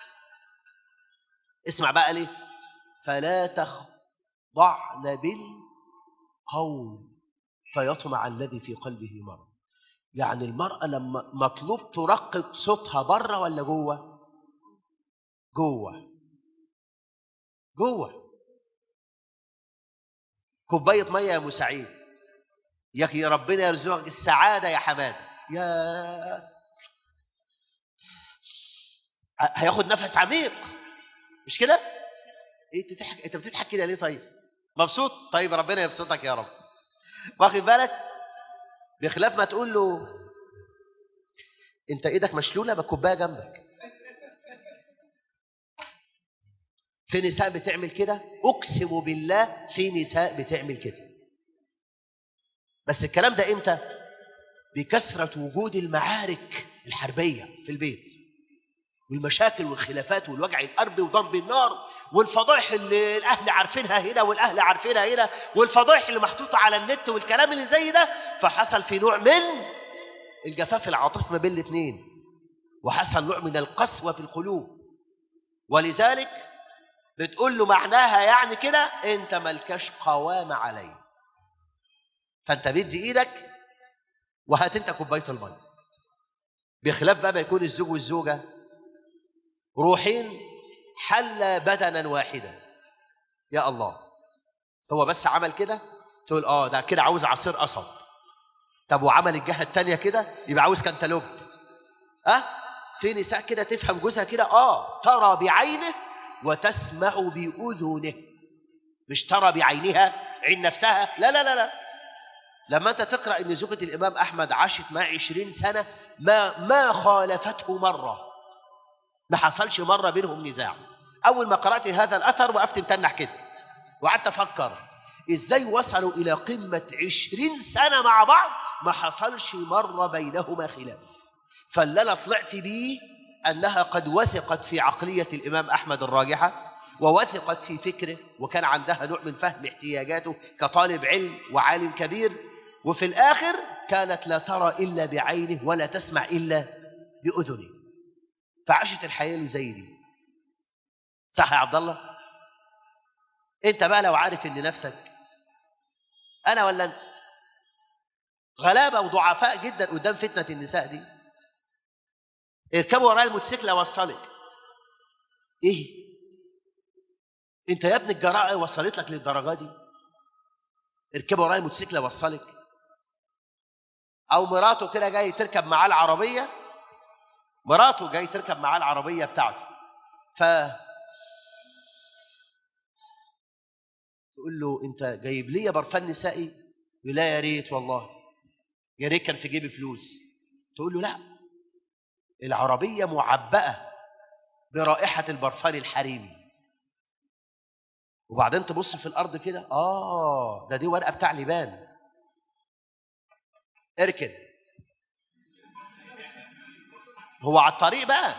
اسمع بقى ليه فلا تخضعن بالقول فيطمع الذي في قلبه مرض يعني المرأة لما مطلوب ترقق صوتها بره ولا جوه جوه جوه كوباية مية يا أبو سعيد يا ربنا يرزقك السعادة يا حماد يا هياخد نفس عميق مش كده؟ ايه تضحك انت بتضحك كده ليه طيب؟ مبسوط؟ طيب ربنا يبسطك يا رب. واخد بالك؟ بخلاف ما تقول له انت ايدك مشلوله بكوبايه جنبك في نساء بتعمل كده اقسم بالله في نساء بتعمل كده بس الكلام ده امتى بكثره وجود المعارك الحربيه في البيت والمشاكل والخلافات والوجع القلب وضرب النار والفضائح اللي الاهل عارفينها هنا والاهل عارفينها هنا والفضائح اللي محطوطه على النت والكلام اللي زي ده فحصل في نوع من الجفاف العاطفي ما بين الاثنين وحصل نوع من القسوه في القلوب ولذلك بتقول له معناها يعني كده انت ملكش قوامه علي فانت بدي ايدك وهات انت كوبايه الميه بخلاف بقى ما يكون الزوج والزوجه روحين حل بدنا واحدا يا الله هو بس عمل كده تقول اه ده كده عاوز عصير قصب طب وعمل الجهه الثانيه كده يبقى عاوز كنتالوب اه في نساء كده تفهم جوزها كده اه ترى بعينه وتسمع باذنه مش ترى بعينها عين نفسها لا لا لا لا لما انت تقرا ان زوجة الامام احمد عاشت معاه 20 سنه ما ما خالفته مره ما حصلش مره بينهم نزاع اول ما قرات هذا الاثر وقفت متنح كده وقعدت افكر ازاي وصلوا الى قمه 20 سنه مع بعض ما حصلش مره بينهما خلاف فاللي انا طلعت بيه انها قد وثقت في عقليه الامام احمد الراجحه ووثقت في فكره وكان عندها نوع من فهم احتياجاته كطالب علم وعالم كبير وفي الآخر كانت لا ترى إلا بعينه ولا تسمع إلا بأذنه فعاشت الحياة اللي زي دي صح يا عبد الله انت بقى لو عارف ان نفسك انا ولا انت غلابه وضعفاء جدا قدام فتنه النساء دي اركبوا ورايا الموتوسيكل اوصلك ايه انت يا ابن الجراءه وصلت لك للدرجه دي اركبوا ورايا الموتوسيكل اوصلك او مراته كده جاي تركب معاه العربيه مراته جاي تركب معاه العربيه بتاعته ف تقول له انت جايب لي برفان نسائي يقول لا يا ريت والله يا ريت كان في جيبي فلوس تقول له لا العربيه معبأه برائحه البرفان الحريمي وبعدين تبص في الارض كده اه ده دي ورقه بتاع لبان اركن هو على الطريق بقى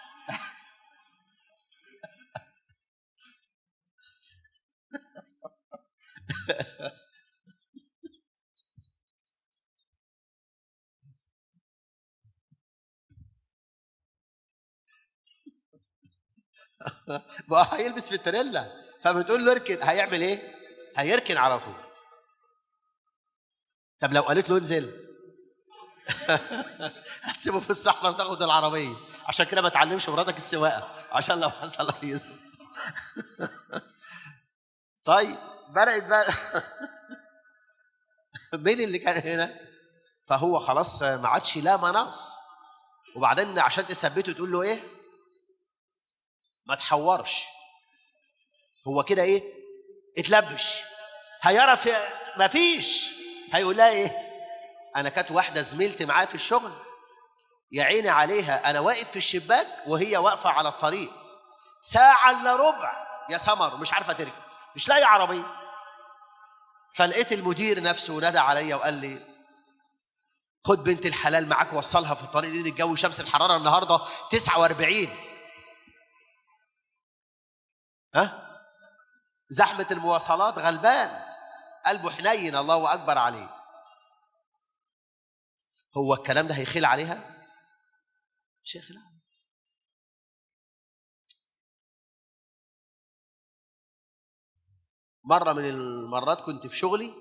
بقى هيلبس في التريلا فبتقول له اركن هيعمل ايه هيركن على طول طب لو قالت له انزل هتسيبه في الصحراء وتاخد العربيه عشان كده ما تعلمش مراتك السواقه عشان لو حصل اي طيب بدات بقى مين اللي كان هنا فهو خلاص ما عادش لا مناص وبعدين عشان تثبته تقول له ايه ما تحورش هو كده ايه اتلبش هيعرف ما فيش هيقول لها ايه انا كانت واحده زميلتي معايا في الشغل يا عيني عليها انا واقف في الشباك وهي واقفه على الطريق ساعه الا ربع يا سمر مش عارفه تركب مش لاقي عربيه فلقيت المدير نفسه نادى عليا وقال لي خد بنت الحلال معاك وصلها في الطريق لان الجو شمس الحراره النهارده 49 ها زحمه المواصلات غلبان قلبه حنين الله اكبر عليه هو الكلام ده هيخيل عليها مش هيخيل عليها مرة من المرات كنت في شغلي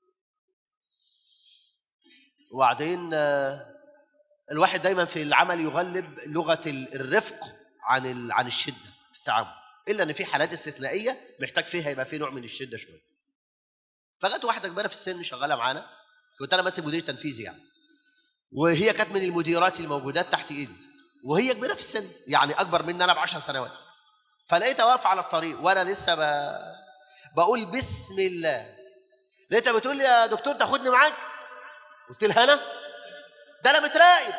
وبعدين الواحد دايما في العمل يغلب لغة الرفق عن عن الشدة في التعامل إلا إن في حالات استثنائية محتاج فيها يبقى في نوع من الشدة شوية فجت واحدة كبيرة في السن شغالة معانا كنت أنا ماسك مدير تنفيذي يعني وهي كانت من المديرات الموجودات تحت إيدي وهي كبيرة في السن يعني أكبر مني أنا بعشر سنوات فلقيتها واقفة على الطريق وأنا لسه ب... بقول بسم الله لقيتها بتقول لي يا دكتور تاخدني معاك قلت لها انا ده انا متراقب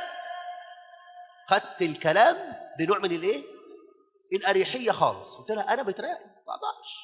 خدت الكلام بنوع من الايه الاريحيه خالص قلت لها انا متراقب ما اقدرش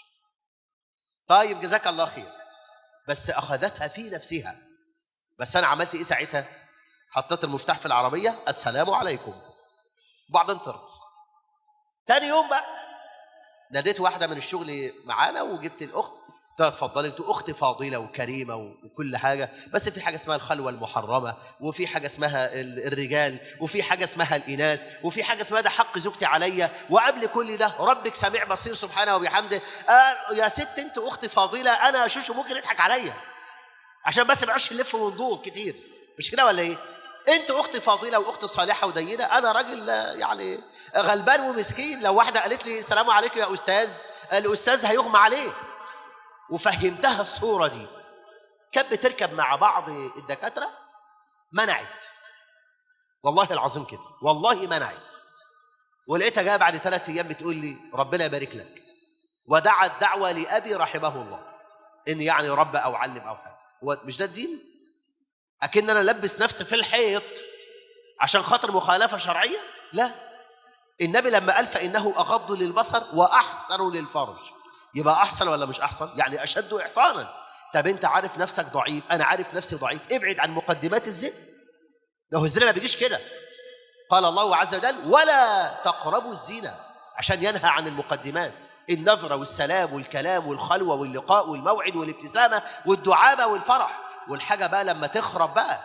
طيب جزاك الله خير بس اخذتها في نفسها بس انا عملت ايه ساعتها حطيت المفتاح في العربيه السلام عليكم وبعدين طرت تاني يوم بقى ناديت واحده من الشغل معانا وجبت الاخت قلت لها اتفضلي انت اختي فاضله وكريمه وكل حاجه بس في حاجه اسمها الخلوه المحرمه وفي حاجه اسمها ال- الرجال وفي حاجه اسمها الاناث وفي حاجه اسمها ده حق زوجتي عليا وقبل كل ده ربك سميع بصير سبحانه وبحمده آه يا ست انت اختي فاضله انا شوشو ممكن يضحك عليا عشان بس ما يقعدش يلف وندور كتير مش كده ولا ايه انت اختي فاضله واختي صالحه ودينه انا راجل آه، يعني غلبان ومسكين لو واحده قالت لي السلام عليكم يا استاذ الاستاذ هيغمى عليه وفهمتها الصوره دي كانت بتركب مع بعض الدكاتره منعت والله العظيم كده والله منعت ولقيتها جايه بعد ثلاث ايام بتقول لي ربنا يبارك لك ودعت دعوه لابي رحمه الله ان يعني رب او علم او حاجه هو مش ده الدين اكن انا لبس نفسي في الحيط عشان خاطر مخالفه شرعيه لا النبي لما قال فانه اغض للبصر واحسن للفرج يبقى احسن ولا مش احسن يعني اشد احصانا طب انت عارف نفسك ضعيف انا عارف نفسي ضعيف ابعد عن مقدمات الزنا لو الزنا ما بيجيش كده قال الله عز وجل ولا تقربوا الزنا عشان ينهى عن المقدمات النظرة والسلام والكلام والخلوة واللقاء والموعد والابتسامة والدعابة والفرح والحاجة بقى لما تخرب بقى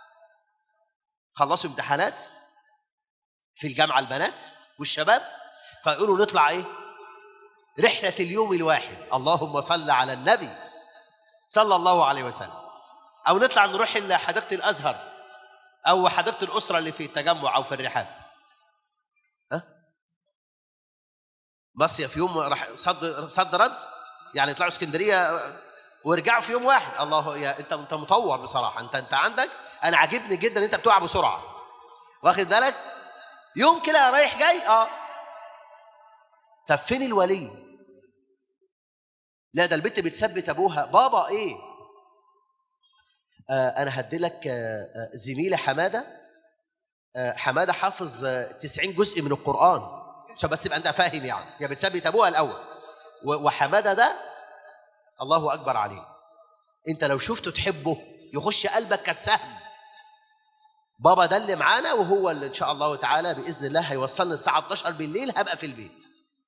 خلصوا امتحانات في الجامعة البنات والشباب فيقولوا نطلع ايه رحلة اليوم الواحد اللهم صل على النبي صلى الله عليه وسلم او نطلع نروح حديقة الازهر او حديقة الاسرة اللي في التجمع او في الرحاب ها مصيف يوم راح صد صد رد يعني يطلعوا اسكندريه ويرجعوا في يوم واحد الله يا انت انت مطور بصراحه انت انت عندك انا عاجبني جدا ان انت بتقع بسرعه واخد بالك يوم كده رايح جاي اه طب فين الولي لا ده البنت بتثبت ابوها بابا ايه آه انا هدي لك آه آه، زميلي حماده آه حماده حافظ آه 90 جزء من القران عشان بس تبقى انت فاهم يعني هي بتثبت ابوها الاول و- وحماده ده الله اكبر عليه انت لو شفته تحبه يخش قلبك كالسهم بابا ده اللي معانا وهو اللي ان شاء الله تعالى باذن الله هيوصلنا الساعه 12 بالليل هبقى في البيت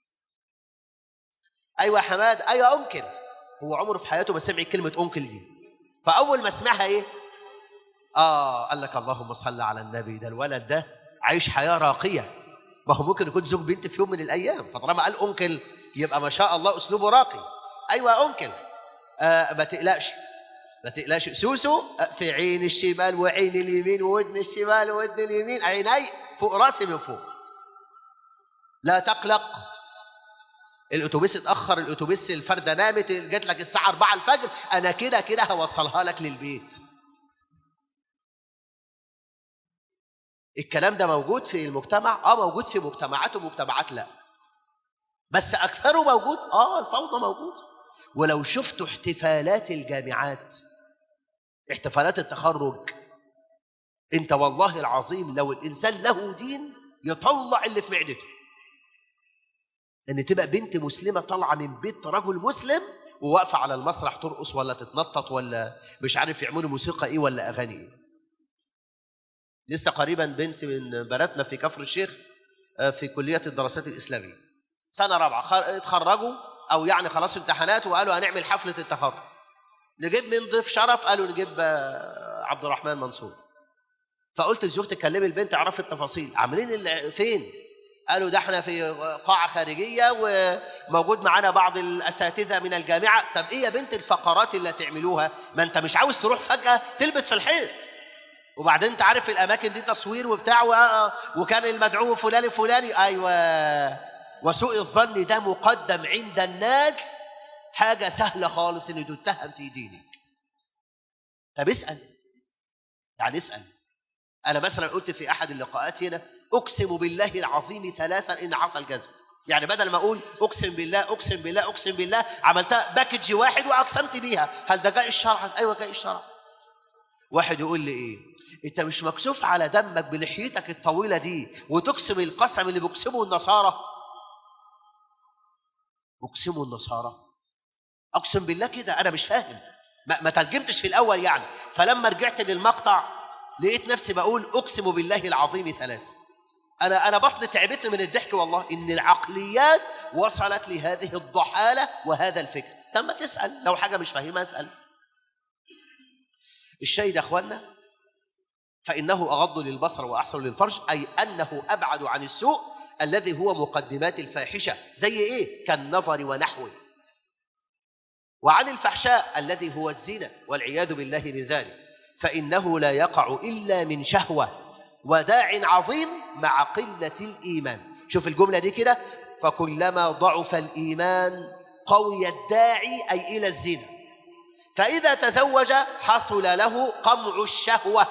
ايوه يا حماد ايوه انكل هو عمره في حياته ما سمع كلمه انكل دي فاول ما سمعها ايه اه قال لك اللهم صل على النبي ده الولد ده عايش حياه راقيه ما هو ممكن يكون زوج بنت في يوم من الايام فطالما قال انكل يبقى ما شاء الله اسلوبه راقي ايوه يا انكل آه ما تقلقش ما تقلقش سوسو آه، في عين الشمال وعين اليمين وودن الشمال وودن اليمين عيني فوق راسي من فوق لا تقلق الاتوبيس اتاخر الاتوبيس الفرده نامت جات لك الساعه 4 الفجر انا كده كده هوصلها لك للبيت الكلام ده موجود في المجتمع اه موجود في مجتمعات ومجتمعات لا بس اكثره موجود اه الفوضى موجود ولو شفتوا احتفالات الجامعات احتفالات التخرج انت والله العظيم لو الانسان له دين يطلع اللي في معدته ان تبقى بنت مسلمه طالعه من بيت رجل مسلم وواقفه على المسرح ترقص ولا تتنطط ولا مش عارف يعملوا موسيقى ايه ولا اغاني ايه لسه قريبا بنت من بناتنا في كفر الشيخ آه، في كليه الدراسات الاسلاميه سنه رابعه خ- اتخرجوا او يعني خلاص امتحانات وقالوا هنعمل حفله التخرج نجيب من ضيف شرف قالوا نجيب آه، عبد الرحمن منصور فقلت لزوجتي كلمي البنت اعرفي التفاصيل عاملين ال- فين قالوا ده احنا في قاعة خارجية وموجود معانا بعض الأساتذة من الجامعة طب إيه يا بنت الفقرات اللي هتعملوها ما أنت مش عاوز تروح فجأة تلبس في الحيط وبعدين أنت عارف الأماكن دي تصوير وبتاع و- وكان المدعو فلان الفلاني أيوة وسوء الظن ده مقدم عند الناس حاجة سهلة خالص إن تتهم في دينك طب اسأل يعني اسأل أنا مثلا قلت في أحد اللقاءات هنا أقسم بالله العظيم ثلاثا إن عصى الجزم يعني بدل ما أقول أقسم بالله أقسم بالله أقسم بالله عملتها باكج واحد وأقسمت بيها هل ده جاء الشرع؟ أيوة جاء الشرع واحد يقول لي ايه انت مش مكسوف على دمك بلحيتك الطويلة دي وتقسم القسم اللي بيقسمه النصارى اقسموا النصارى اقسم بالله كده انا مش فاهم ما, ما ترجمتش في الاول يعني فلما رجعت للمقطع لقيت نفسي بقول اقسم بالله العظيم ثلاثة انا انا بطني تعبتني من الضحك والله ان العقليات وصلت لهذه الضحالة وهذا الفكر طب ما تسأل لو حاجة مش فاهمها اسأل الشيء ده اخوانا فإنه أغض للبصر وأحسن للفرج أي أنه أبعد عن السوء الذي هو مقدمات الفاحشة زي إيه؟ كالنظر ونحوه وعن الفحشاء الذي هو الزنا والعياذ بالله من ذلك فإنه لا يقع إلا من شهوة وداع عظيم مع قلة الإيمان شوف الجملة دي كده فكلما ضعف الإيمان قوي الداعي أي إلى الزنا فإذا تزوج حصل له قمع الشهوة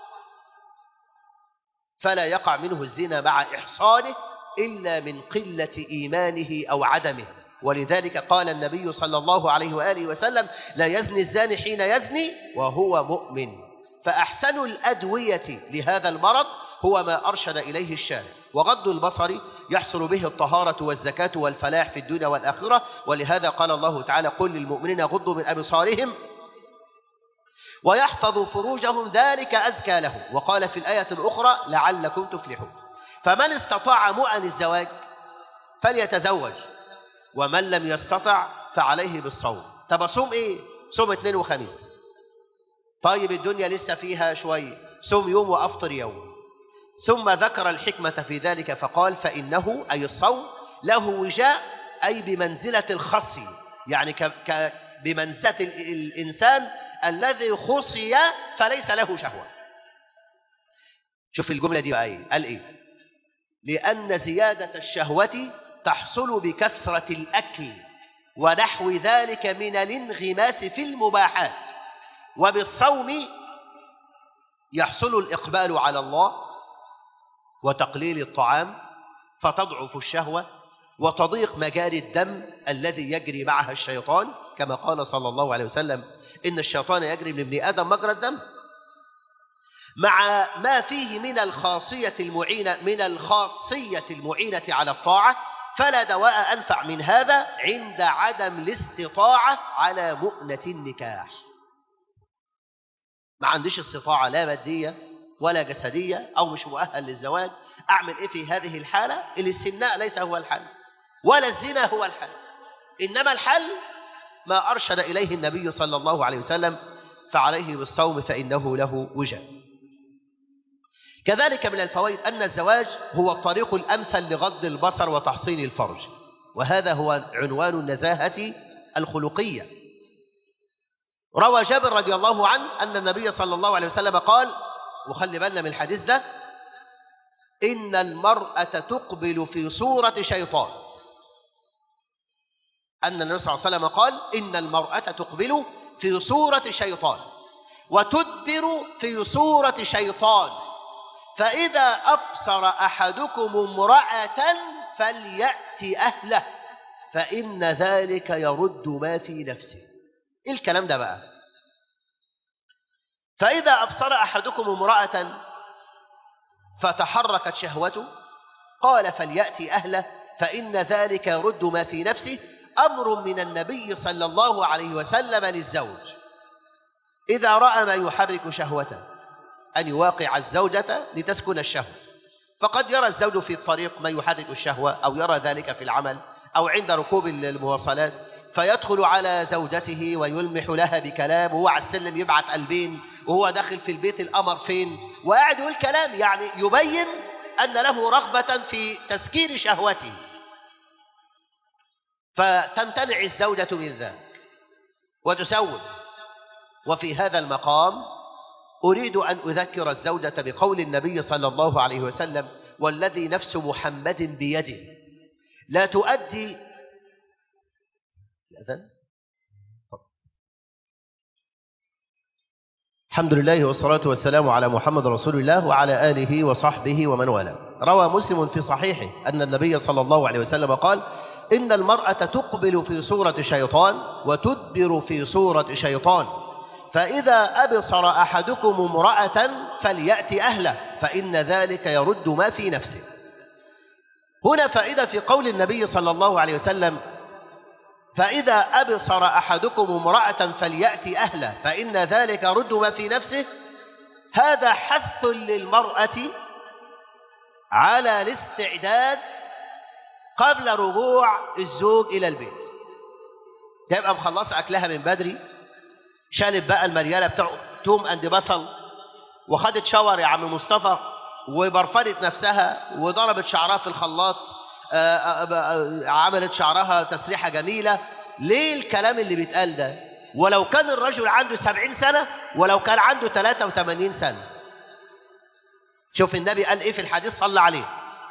فلا يقع منه الزنا مع إحصانه إلا من قلة إيمانه أو عدمه ولذلك قال النبي صلى الله عليه وآله وسلم لا يزني الزاني حين يزني وهو مؤمن فأحسن الأدوية لهذا المرض هو ما أرشد إليه الشارع وغض البصر يحصل به الطهارة والزكاة والفلاح في الدنيا والآخرة ولهذا قال الله تعالى قل للمؤمنين غضوا من أبصارهم ويحفظ فروجهم ذلك أزكى لهم وقال في الآية الأخرى لعلكم تفلحون فمن استطاع مؤن الزواج فليتزوج ومن لم يستطع فعليه بالصوم طب أصوم إيه؟ صوم اثنين وخميس طيب الدنيا لسه فيها شوية صوم يوم وأفطر يوم ثم ذكر الحكمة في ذلك فقال فإنه أي الصوم له وجاء أي بمنزلة الخصي يعني ك... ك... بمنزلة الإنسان الذي خصي فليس له شهوة شوف الجملة دي بقى ايه قال ايه لأن زيادة الشهوة تحصل بكثرة الأكل ونحو ذلك من الانغماس في المباحات وبالصوم يحصل الإقبال على الله وتقليل الطعام فتضعف الشهوة وتضيق مجاري الدم الذي يجري معها الشيطان كما قال صلى الله عليه وسلم إن الشيطان يجري من ابن آدم مجرى الدم مع ما فيه من الخاصية المعينة من الخاصية المعينة على الطاعة فلا دواء أنفع من هذا عند عدم الاستطاعة على مؤنة النكاح ما عنديش استطاعة لا مادية ولا جسدية أو مش مؤهل للزواج أعمل إيه في هذه الحالة الاستمناء ليس هو الحل ولا الزنا هو الحل إنما الحل ما أرشد إليه النبي صلى الله عليه وسلم فعليه بالصوم فإنه له وجه كذلك من الفوائد أن الزواج هو الطريق الأمثل لغض البصر وتحصين الفرج وهذا هو عنوان النزاهة الخلقية روى جابر رضي الله عنه أن النبي صلى الله عليه وسلم قال وخلي بالنا من الحديث ده إن المرأة تقبل في صورة شيطان أن النبي صلى الله عليه وسلم قال إن المرأة تقبل في صورة شيطان وتدبر في صورة شيطان فإذا أبصر أحدكم امرأة فليأت أهله فإن ذلك يرد ما في نفسه إيه الكلام ده بقى فإذا أبصر أحدكم امرأة فتحركت شهوته قال فليأتي أهله فإن ذلك يرد ما في نفسه أمر من النبي صلى الله عليه وسلم للزوج إذا رأى ما يحرك شهوته أن يواقع الزوجة لتسكن الشهوة فقد يرى الزوج في الطريق ما يحرك الشهوة أو يرى ذلك في العمل أو عند ركوب المواصلات فيدخل على زوجته ويلمح لها بكلام وهو على السلم يبعت قلبين وهو داخل في البيت القمر فين وقاعد يقول كلام يعني يبين أن له رغبة في تسكير شهوته فتمتنع الزوجة من ذلك وتسوف وفي هذا المقام أريد أن أذكر الزوجة بقول النبي صلى الله عليه وسلم والذي نفس محمد بيده لا تؤدي الأذن الحمد لله والصلاة والسلام على محمد رسول الله وعلى آله وصحبه ومن والاه روى مسلم في صحيحه أن النبي صلى الله عليه وسلم قال إن المرأة تقبل في صورة شيطان وتدبر في صورة شيطان فإذا أبصر أحدكم امرأة فليأتي أهله فإن ذلك يرد ما في نفسه هنا فائدة في قول النبي صلى الله عليه وسلم فإذا أبصر أحدكم امرأة فليأتي أهله فإن ذلك يرد ما في نفسه هذا حث للمرأة على الاستعداد قبل رجوع الزوج إلى البيت تبقى مخلصة أكلها من بدري شالت بقى المريالة بتاع توم أند بصل وخدت شاور يا عم مصطفى وبرفنت نفسها وضربت شعرها في الخلاط آآ آآ عملت شعرها تسريحة جميلة ليه الكلام اللي بيتقال ده ولو كان الرجل عنده سبعين سنة ولو كان عنده 83 سنة شوف النبي قال ايه في الحديث صلى عليه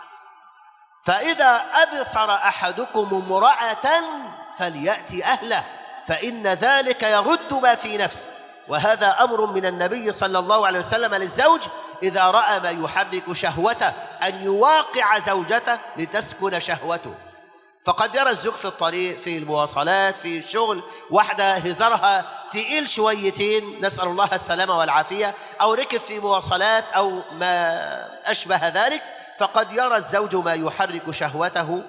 فإذا أبصر أحدكم امرأة فليأتي أهله فإن ذلك يرد ما في نفسه وهذا أمر من النبي صلى الله عليه وسلم للزوج إذا رأى ما يحرك شهوته أن يواقع زوجته لتسكن شهوته فقد يرى الزوج في الطريق في المواصلات في الشغل واحدة هزارها تقيل شويتين نسأل الله السلامة والعافية أو ركب في مواصلات أو ما أشبه ذلك فقد يرى الزوج ما يحرك شهوته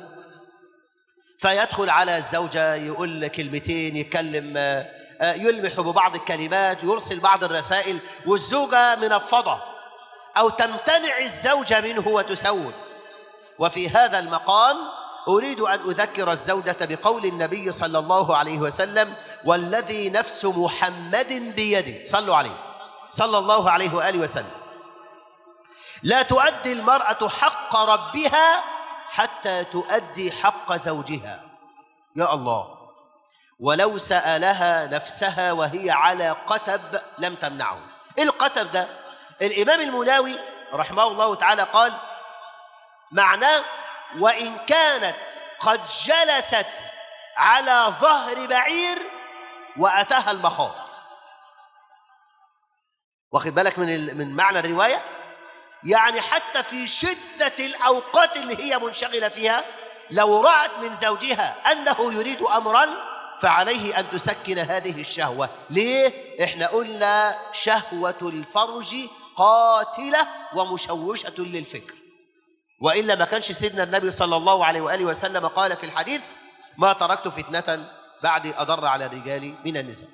فيدخل على الزوجة يقول كلمتين يتكلم يلمح ببعض الكلمات يرسل بعض الرسائل والزوجة منفضة أو تمتنع الزوجة منه وتسود وفي هذا المقام أريد أن أذكر الزوجة بقول النبي صلى الله عليه وسلم والذي نفس محمد بيده صلوا عليه صلى الله عليه وآله وسلم لا تؤدي المرأة حق ربها حتى تؤدي حق زوجها يا الله ولو سألها نفسها وهي على قتب لم تمنعه إيه القتب ده الإمام المناوي رحمه الله تعالى قال معناه وإن كانت قد جلست على ظهر بعير وأتاها المخاض واخد بالك من من معنى الرواية يعني حتى في شدة الأوقات اللي هي منشغلة فيها لو رأت من زوجها أنه يريد أمرا فعليه أن تسكن هذه الشهوة ليه؟ إحنا قلنا شهوة الفرج قاتلة ومشوشة للفكر وإلا ما كانش سيدنا النبي صلى الله عليه وآله وسلم قال في الحديث ما تركت فتنة بعد أضر على الرجال من النساء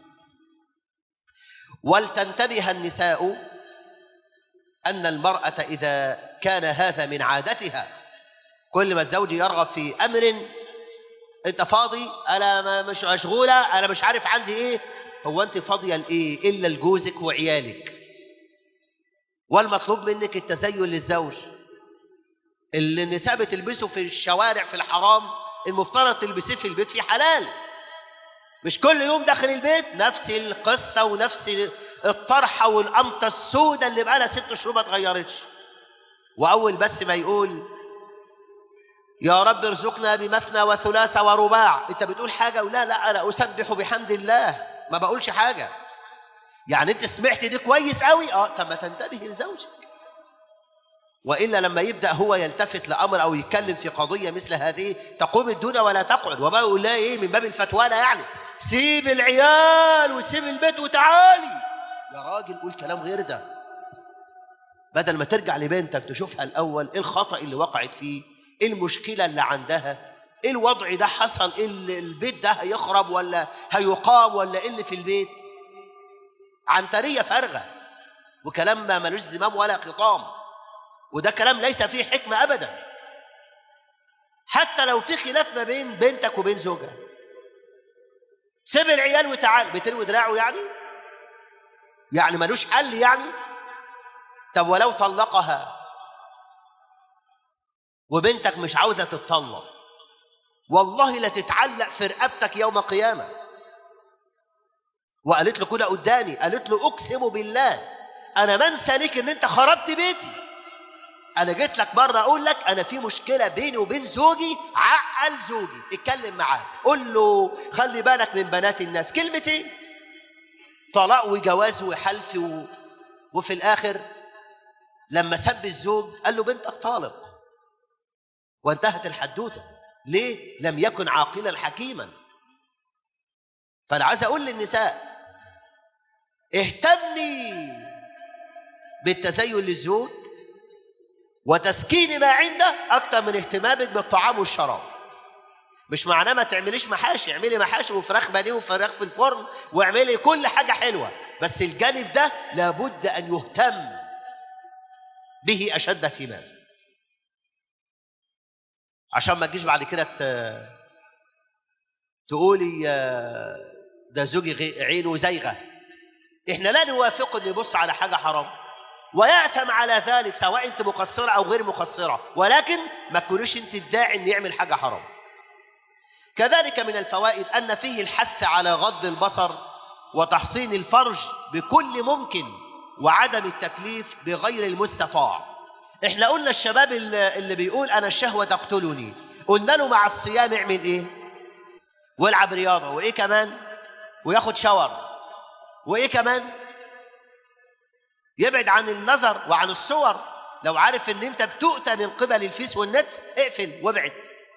ولتنتبه النساء أن المرأة إذا كان هذا من عادتها كل ما الزوج يرغب في أمر أنت فاضي أنا مش مشغولة أنا مش عارف عندي إيه هو أنت فاضية لإيه إلا لجوزك وعيالك والمطلوب منك التزين للزوج اللي النساء بتلبسه في الشوارع في الحرام المفترض تلبسيه في البيت في حلال مش كل يوم داخل البيت نفس القصة ونفس الطرحة والقمطة السوداء اللي بقالها ست شهور ما اتغيرتش وأول بس ما يقول يا رب ارزقنا بمثنى وثلاث ورباع انت بتقول حاجة ولا لا انا اسبح بحمد الله ما بقولش حاجة يعني انت سمعت دي كويس قوي اه طب ما تنتبه لزوجك وإلا لما يبدأ هو يلتفت لأمر أو يتكلم في قضية مثل هذه تقوم الدنيا ولا تقعد وبقى يقول لها إيه من باب الفتوانة يعني سيب العيال وسيب البيت وتعالي يا راجل قول كلام غير ده بدل ما ترجع لبنتك تشوفها الأول إيه الخطأ اللي وقعت فيه إيه المشكلة اللي عندها إيه الوضع ده حصل إيه البيت ده هيخرب ولا هيقام ولا إيه اللي في البيت عنترية فارغة وكلام ما ملوش زمام ولا خطام وده كلام ليس فيه حكمة أبدا حتى لو في خلاف ما بين بنتك وبين زوجها سيب العيال وتعال بتلوي دراعه يعني يعني ملوش حل يعني طب ولو طلقها وبنتك مش عاوزة تتطلق والله لا تتعلق في رقبتك يوم القيامة وقالت له كده قدامي قالت له أقسم بالله أنا منسى ليك إن أنت خربت بيتي انا جيت لك مره اقول لك انا في مشكله بيني وبين زوجي عقل زوجي اتكلم معاه قول له خلي بالك من بنات الناس كلمتين طلاق وجواز وحلف و... وفي الاخر لما سب الزوج قال له بنتك طالق وانتهت الحدوته ليه لم يكن عاقلا حكيما فانا عايز اقول للنساء اهتمي بالتزين للزوج وتسكين ما عنده أكثر من اهتمامك بالطعام والشراب مش معناه ما تعمليش محاشي اعملي محاشي وفراخ بانيه وفراخ في الفرن واعملي كل حاجة حلوة بس الجانب ده لابد أن يهتم به أشد اهتمام عشان ما تجيش بعد كده تقولي ده زوجي عينه زيغة احنا لا نوافق ان يبص على حاجة حرام ويأتم على ذلك سواء انت مقصرة او غير مقصرة ولكن ما تكونوش انت الداعي ان يعمل حاجة حرام كذلك من الفوائد ان فيه الحث على غض البصر وتحصين الفرج بكل ممكن وعدم التكليف بغير المستطاع احنا قلنا الشباب اللي بيقول انا الشهوة تقتلني قلنا له مع الصيام اعمل ايه والعب رياضة وايه كمان وياخد شاور وايه كمان يبعد عن النظر وعن الصور لو عارف ان انت بتؤتى من قبل الفيس والنت اقفل وابعد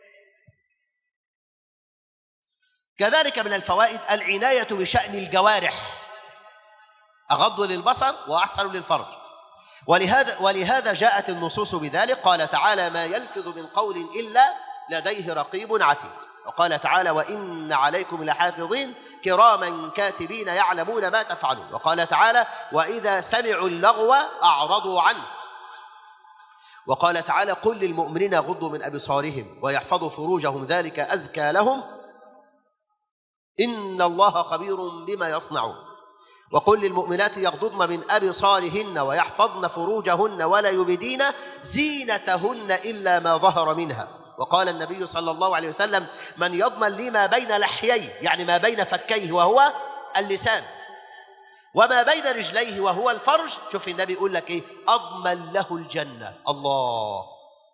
كذلك من الفوائد العناية بشأن الجوارح أغض للبصر وأحسن للفرج ولهذا, ولهذا جاءت النصوص بذلك قال تعالى ما يلفظ من قول إلا لديه رقيب عتيد وقال تعالى وإن عليكم لحافظين كراما كاتبين يعلمون ما تفعلون وقال تعالى وإذا سمعوا اللغو أعرضوا عنه وقال تعالى قل للمؤمنين غضوا من أبصارهم ويحفظوا فروجهم ذلك أزكى لهم إن الله خبير بما يصنعون وقل للمؤمنات يغضضن من أبصارهن ويحفظن فروجهن ولا يبدين زينتهن إلا ما ظهر منها وقال النبي صلى الله عليه وسلم من يضمن لي ما بين لحييه يعني ما بين فكيه وهو اللسان وما بين رجليه وهو الفرج شوف النبي يقول لك ايه اضمن له الجنه الله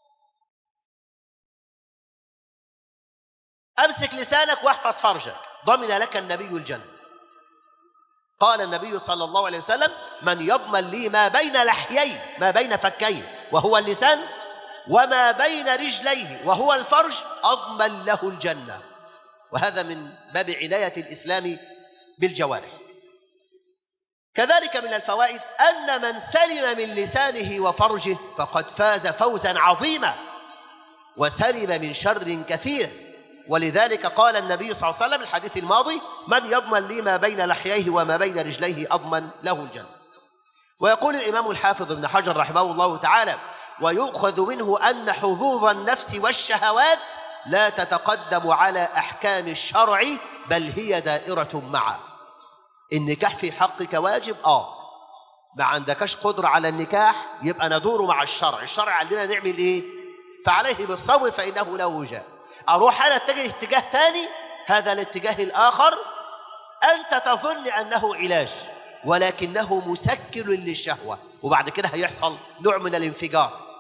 امسك لسانك واحفظ فرجك ضمن لك النبي الجنه قال النبي صلى الله عليه وسلم من يضمن لي ما بين لحييه ما بين فكيه وهو اللسان وما بين رجليه وهو الفرج أضمن له الجنة وهذا من باب عناية الإسلام بالجوارح كذلك من الفوائد أن من سلم من لسانه وفرجه فقد فاز فوزا عظيما وسلم من شر كثير ولذلك قال النبي صلى الله عليه وسلم الحديث الماضي من يضمن لي ما بين لحييه وما بين رجليه أضمن له الجنة ويقول الإمام الحافظ ابن حجر رحمه الله تعالى ويؤخذ منه أن حظوظ النفس والشهوات لا تتقدم على أحكام الشرع بل هي دائرة معه النكاح في حقك واجب آه ما عندكش قدرة على النكاح يبقى ندور مع الشرع الشرع عندنا نعمل إيه فعليه بالصوم فإنه لا وجاء أروح أنا اتجه اتجاه ثاني هذا الاتجاه الآخر أنت تظن أنه علاج ولكنه مسكر للشهوة وبعد كده هيحصل نوع من الانفجار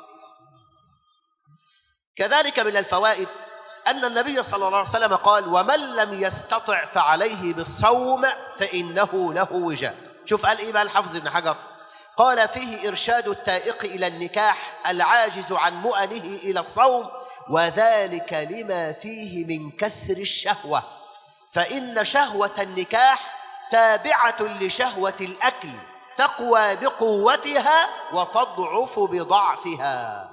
كذلك من الفوائد أن النبي صلى الله عليه وسلم قال ومن لم يستطع فعليه بالصوم فإنه له وجاء شوف قال إيه بقى الحافظ ابن حجر قال فيه إرشاد التائق إلى النكاح العاجز عن مؤنه إلى الصوم وذلك لما فيه من كسر الشهوة فإن شهوة النكاح تابعة لشهوة الأكل تقوى بقوتها وتضعف بضعفها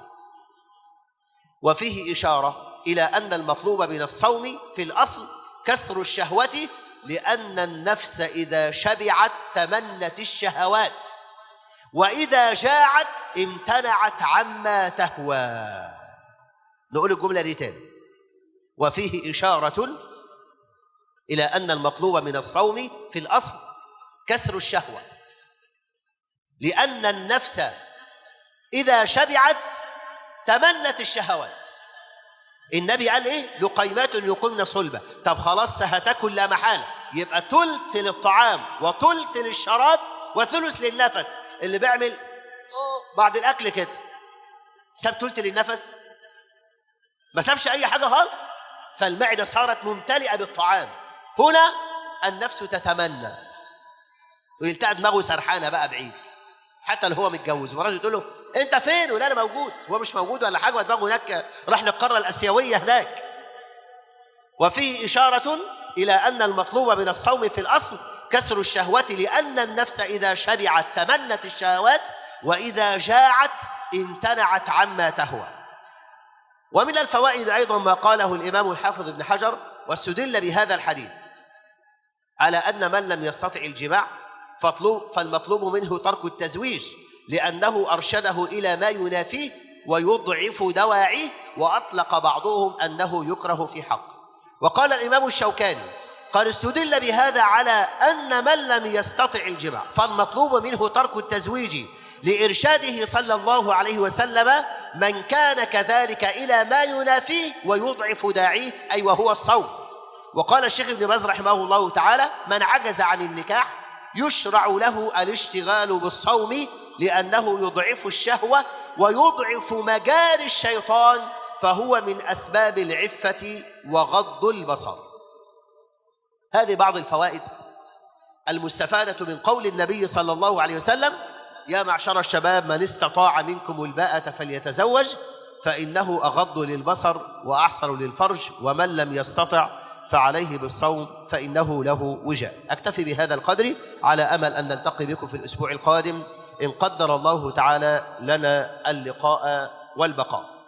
وفيه إشارة إلى أن المطلوب من الصوم في الأصل كسر الشهوة لأن النفس إذا شبعت تمنت الشهوات وإذا جاعت امتنعت عما تهوى نقول الجملة دي تاني وفيه إشارة إلى أن المطلوب من الصوم في الأصل كسر الشهوة لأن النفس إذا شبعت تمنت الشهوات النبي قال ايه لقيمات يقمن صلبة طب خلاص هتاكل لا محالة يبقى تلت للطعام وتلت للشراب وثلث للنفس اللي بيعمل بعد الاكل كده ساب تلت للنفس ما سابش اي حاجة خالص فالمعدة صارت ممتلئة بالطعام هنا النفس تتمنى ويلتقى دماغه سرحانة بقى بعيد حتى لو هو متجوز وراجل تقول له انت فين ولا انا موجود هو مش موجود ولا حاجه ودماغه هناك راح للقاره الاسيويه هناك وفيه اشاره إلى أن المطلوب من الصوم في الأصل كسر الشهوة لأن النفس إذا شبعت تمنت الشهوات وإذا جاعت امتنعت عما تهوى ومن الفوائد أيضا ما قاله الإمام الحافظ ابن حجر واستدل بهذا الحديث على أن من لم يستطع الجماع فالمطلوب منه ترك التزويج لأنه أرشده إلى ما ينافيه ويضعف دواعيه وأطلق بعضهم أنه يكره في حق وقال الإمام الشوكاني قال استدل بهذا على أن من لم يستطع الجماع فالمطلوب منه ترك التزويج لإرشاده صلى الله عليه وسلم من كان كذلك إلى ما ينافيه ويضعف داعيه أي وهو الصوم وقال الشيخ ابن باز رحمه الله تعالى من عجز عن النكاح يشرع له الاشتغال بالصوم لأنه يضعف الشهوة ويضعف مجاري الشيطان فهو من أسباب العفة وغض البصر هذه بعض الفوائد المستفادة من قول النبي صلى الله عليه وسلم يا معشر الشباب من استطاع منكم الباءة فليتزوج فإنه أغض للبصر وأحصر للفرج ومن لم يستطع فعليه بالصوم فإنه له وجاء أكتفي بهذا القدر على أمل أن نلتقي بكم في الأسبوع القادم إن قدر الله تعالى لنا اللقاء والبقاء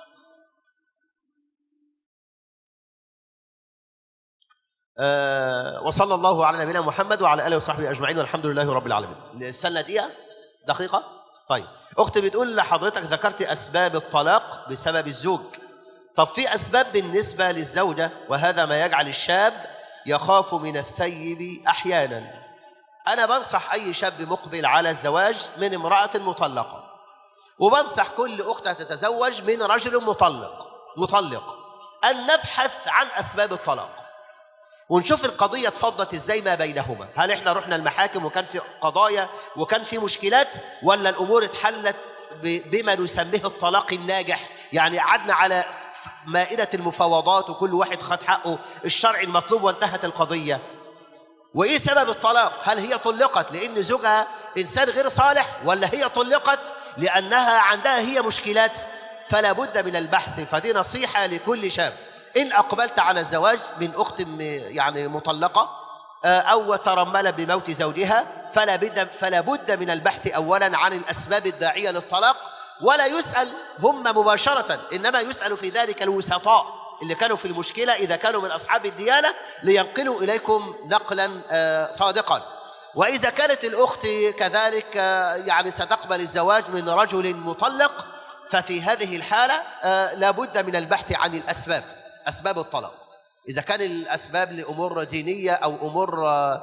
أه وصلى الله على نبينا محمد وعلى آله وصحبه أجمعين والحمد لله رب العالمين استنى دقيقة دقيقة طيب أختي بتقول لحضرتك ذكرت أسباب الطلاق بسبب الزوج طب في أسباب بالنسبة للزوجة وهذا ما يجعل الشاب يخاف من الثيب أحيانا أنا بنصح أي شاب مقبل على الزواج من امرأة مطلقة وبنصح كل أختها تتزوج من رجل مطلق مطلق أن نبحث عن أسباب الطلاق ونشوف القضية اتفضت ازاي ما بينهما هل احنا رحنا المحاكم وكان في قضايا وكان في مشكلات ولا الأمور اتحلت بما نسميه الطلاق الناجح يعني قعدنا على مائدة المفاوضات وكل واحد خد حقه الشرع المطلوب وانتهت القضية وإيه سبب الطلاق هل هي طلقت لأن زوجها إنسان غير صالح ولا هي طلقت لأنها عندها هي مشكلات فلا بد من البحث فدي نصيحة لكل شاب إن أقبلت على الزواج من أخت يعني مطلقة أو ترمل بموت زوجها فلا بد, فلا بد من البحث أولا عن الأسباب الداعية للطلاق ولا يسأل هم مباشرة إنما يسأل في ذلك الوسطاء اللي كانوا في المشكلة إذا كانوا من أصحاب الديانة لينقلوا إليكم نقلا صادقا وإذا كانت الأخت كذلك يعني ستقبل الزواج من رجل مطلق ففي هذه الحالة لابد من البحث عن الأسباب أسباب الطلاق إذا كان الأسباب لأمور دينية أو أمور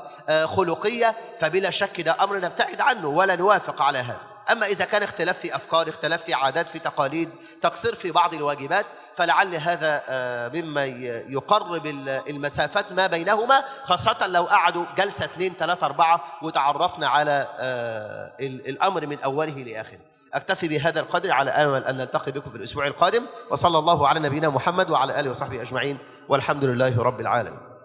خلقية فبلا شك ده أمر نبتعد عنه ولا نوافق على هذا أما إذا كان اختلاف في أفكار اختلاف في عادات في تقاليد تقصير في بعض الواجبات فلعل هذا مما يقرب المسافات ما بينهما خاصة لو قعدوا جلسة اثنين ثلاثة أربعة وتعرفنا على الأمر من أوله لآخره أكتفي بهذا القدر على أمل أن نلتقي بكم في الأسبوع القادم وصلى الله على نبينا محمد وعلى آله وصحبه أجمعين والحمد لله رب العالمين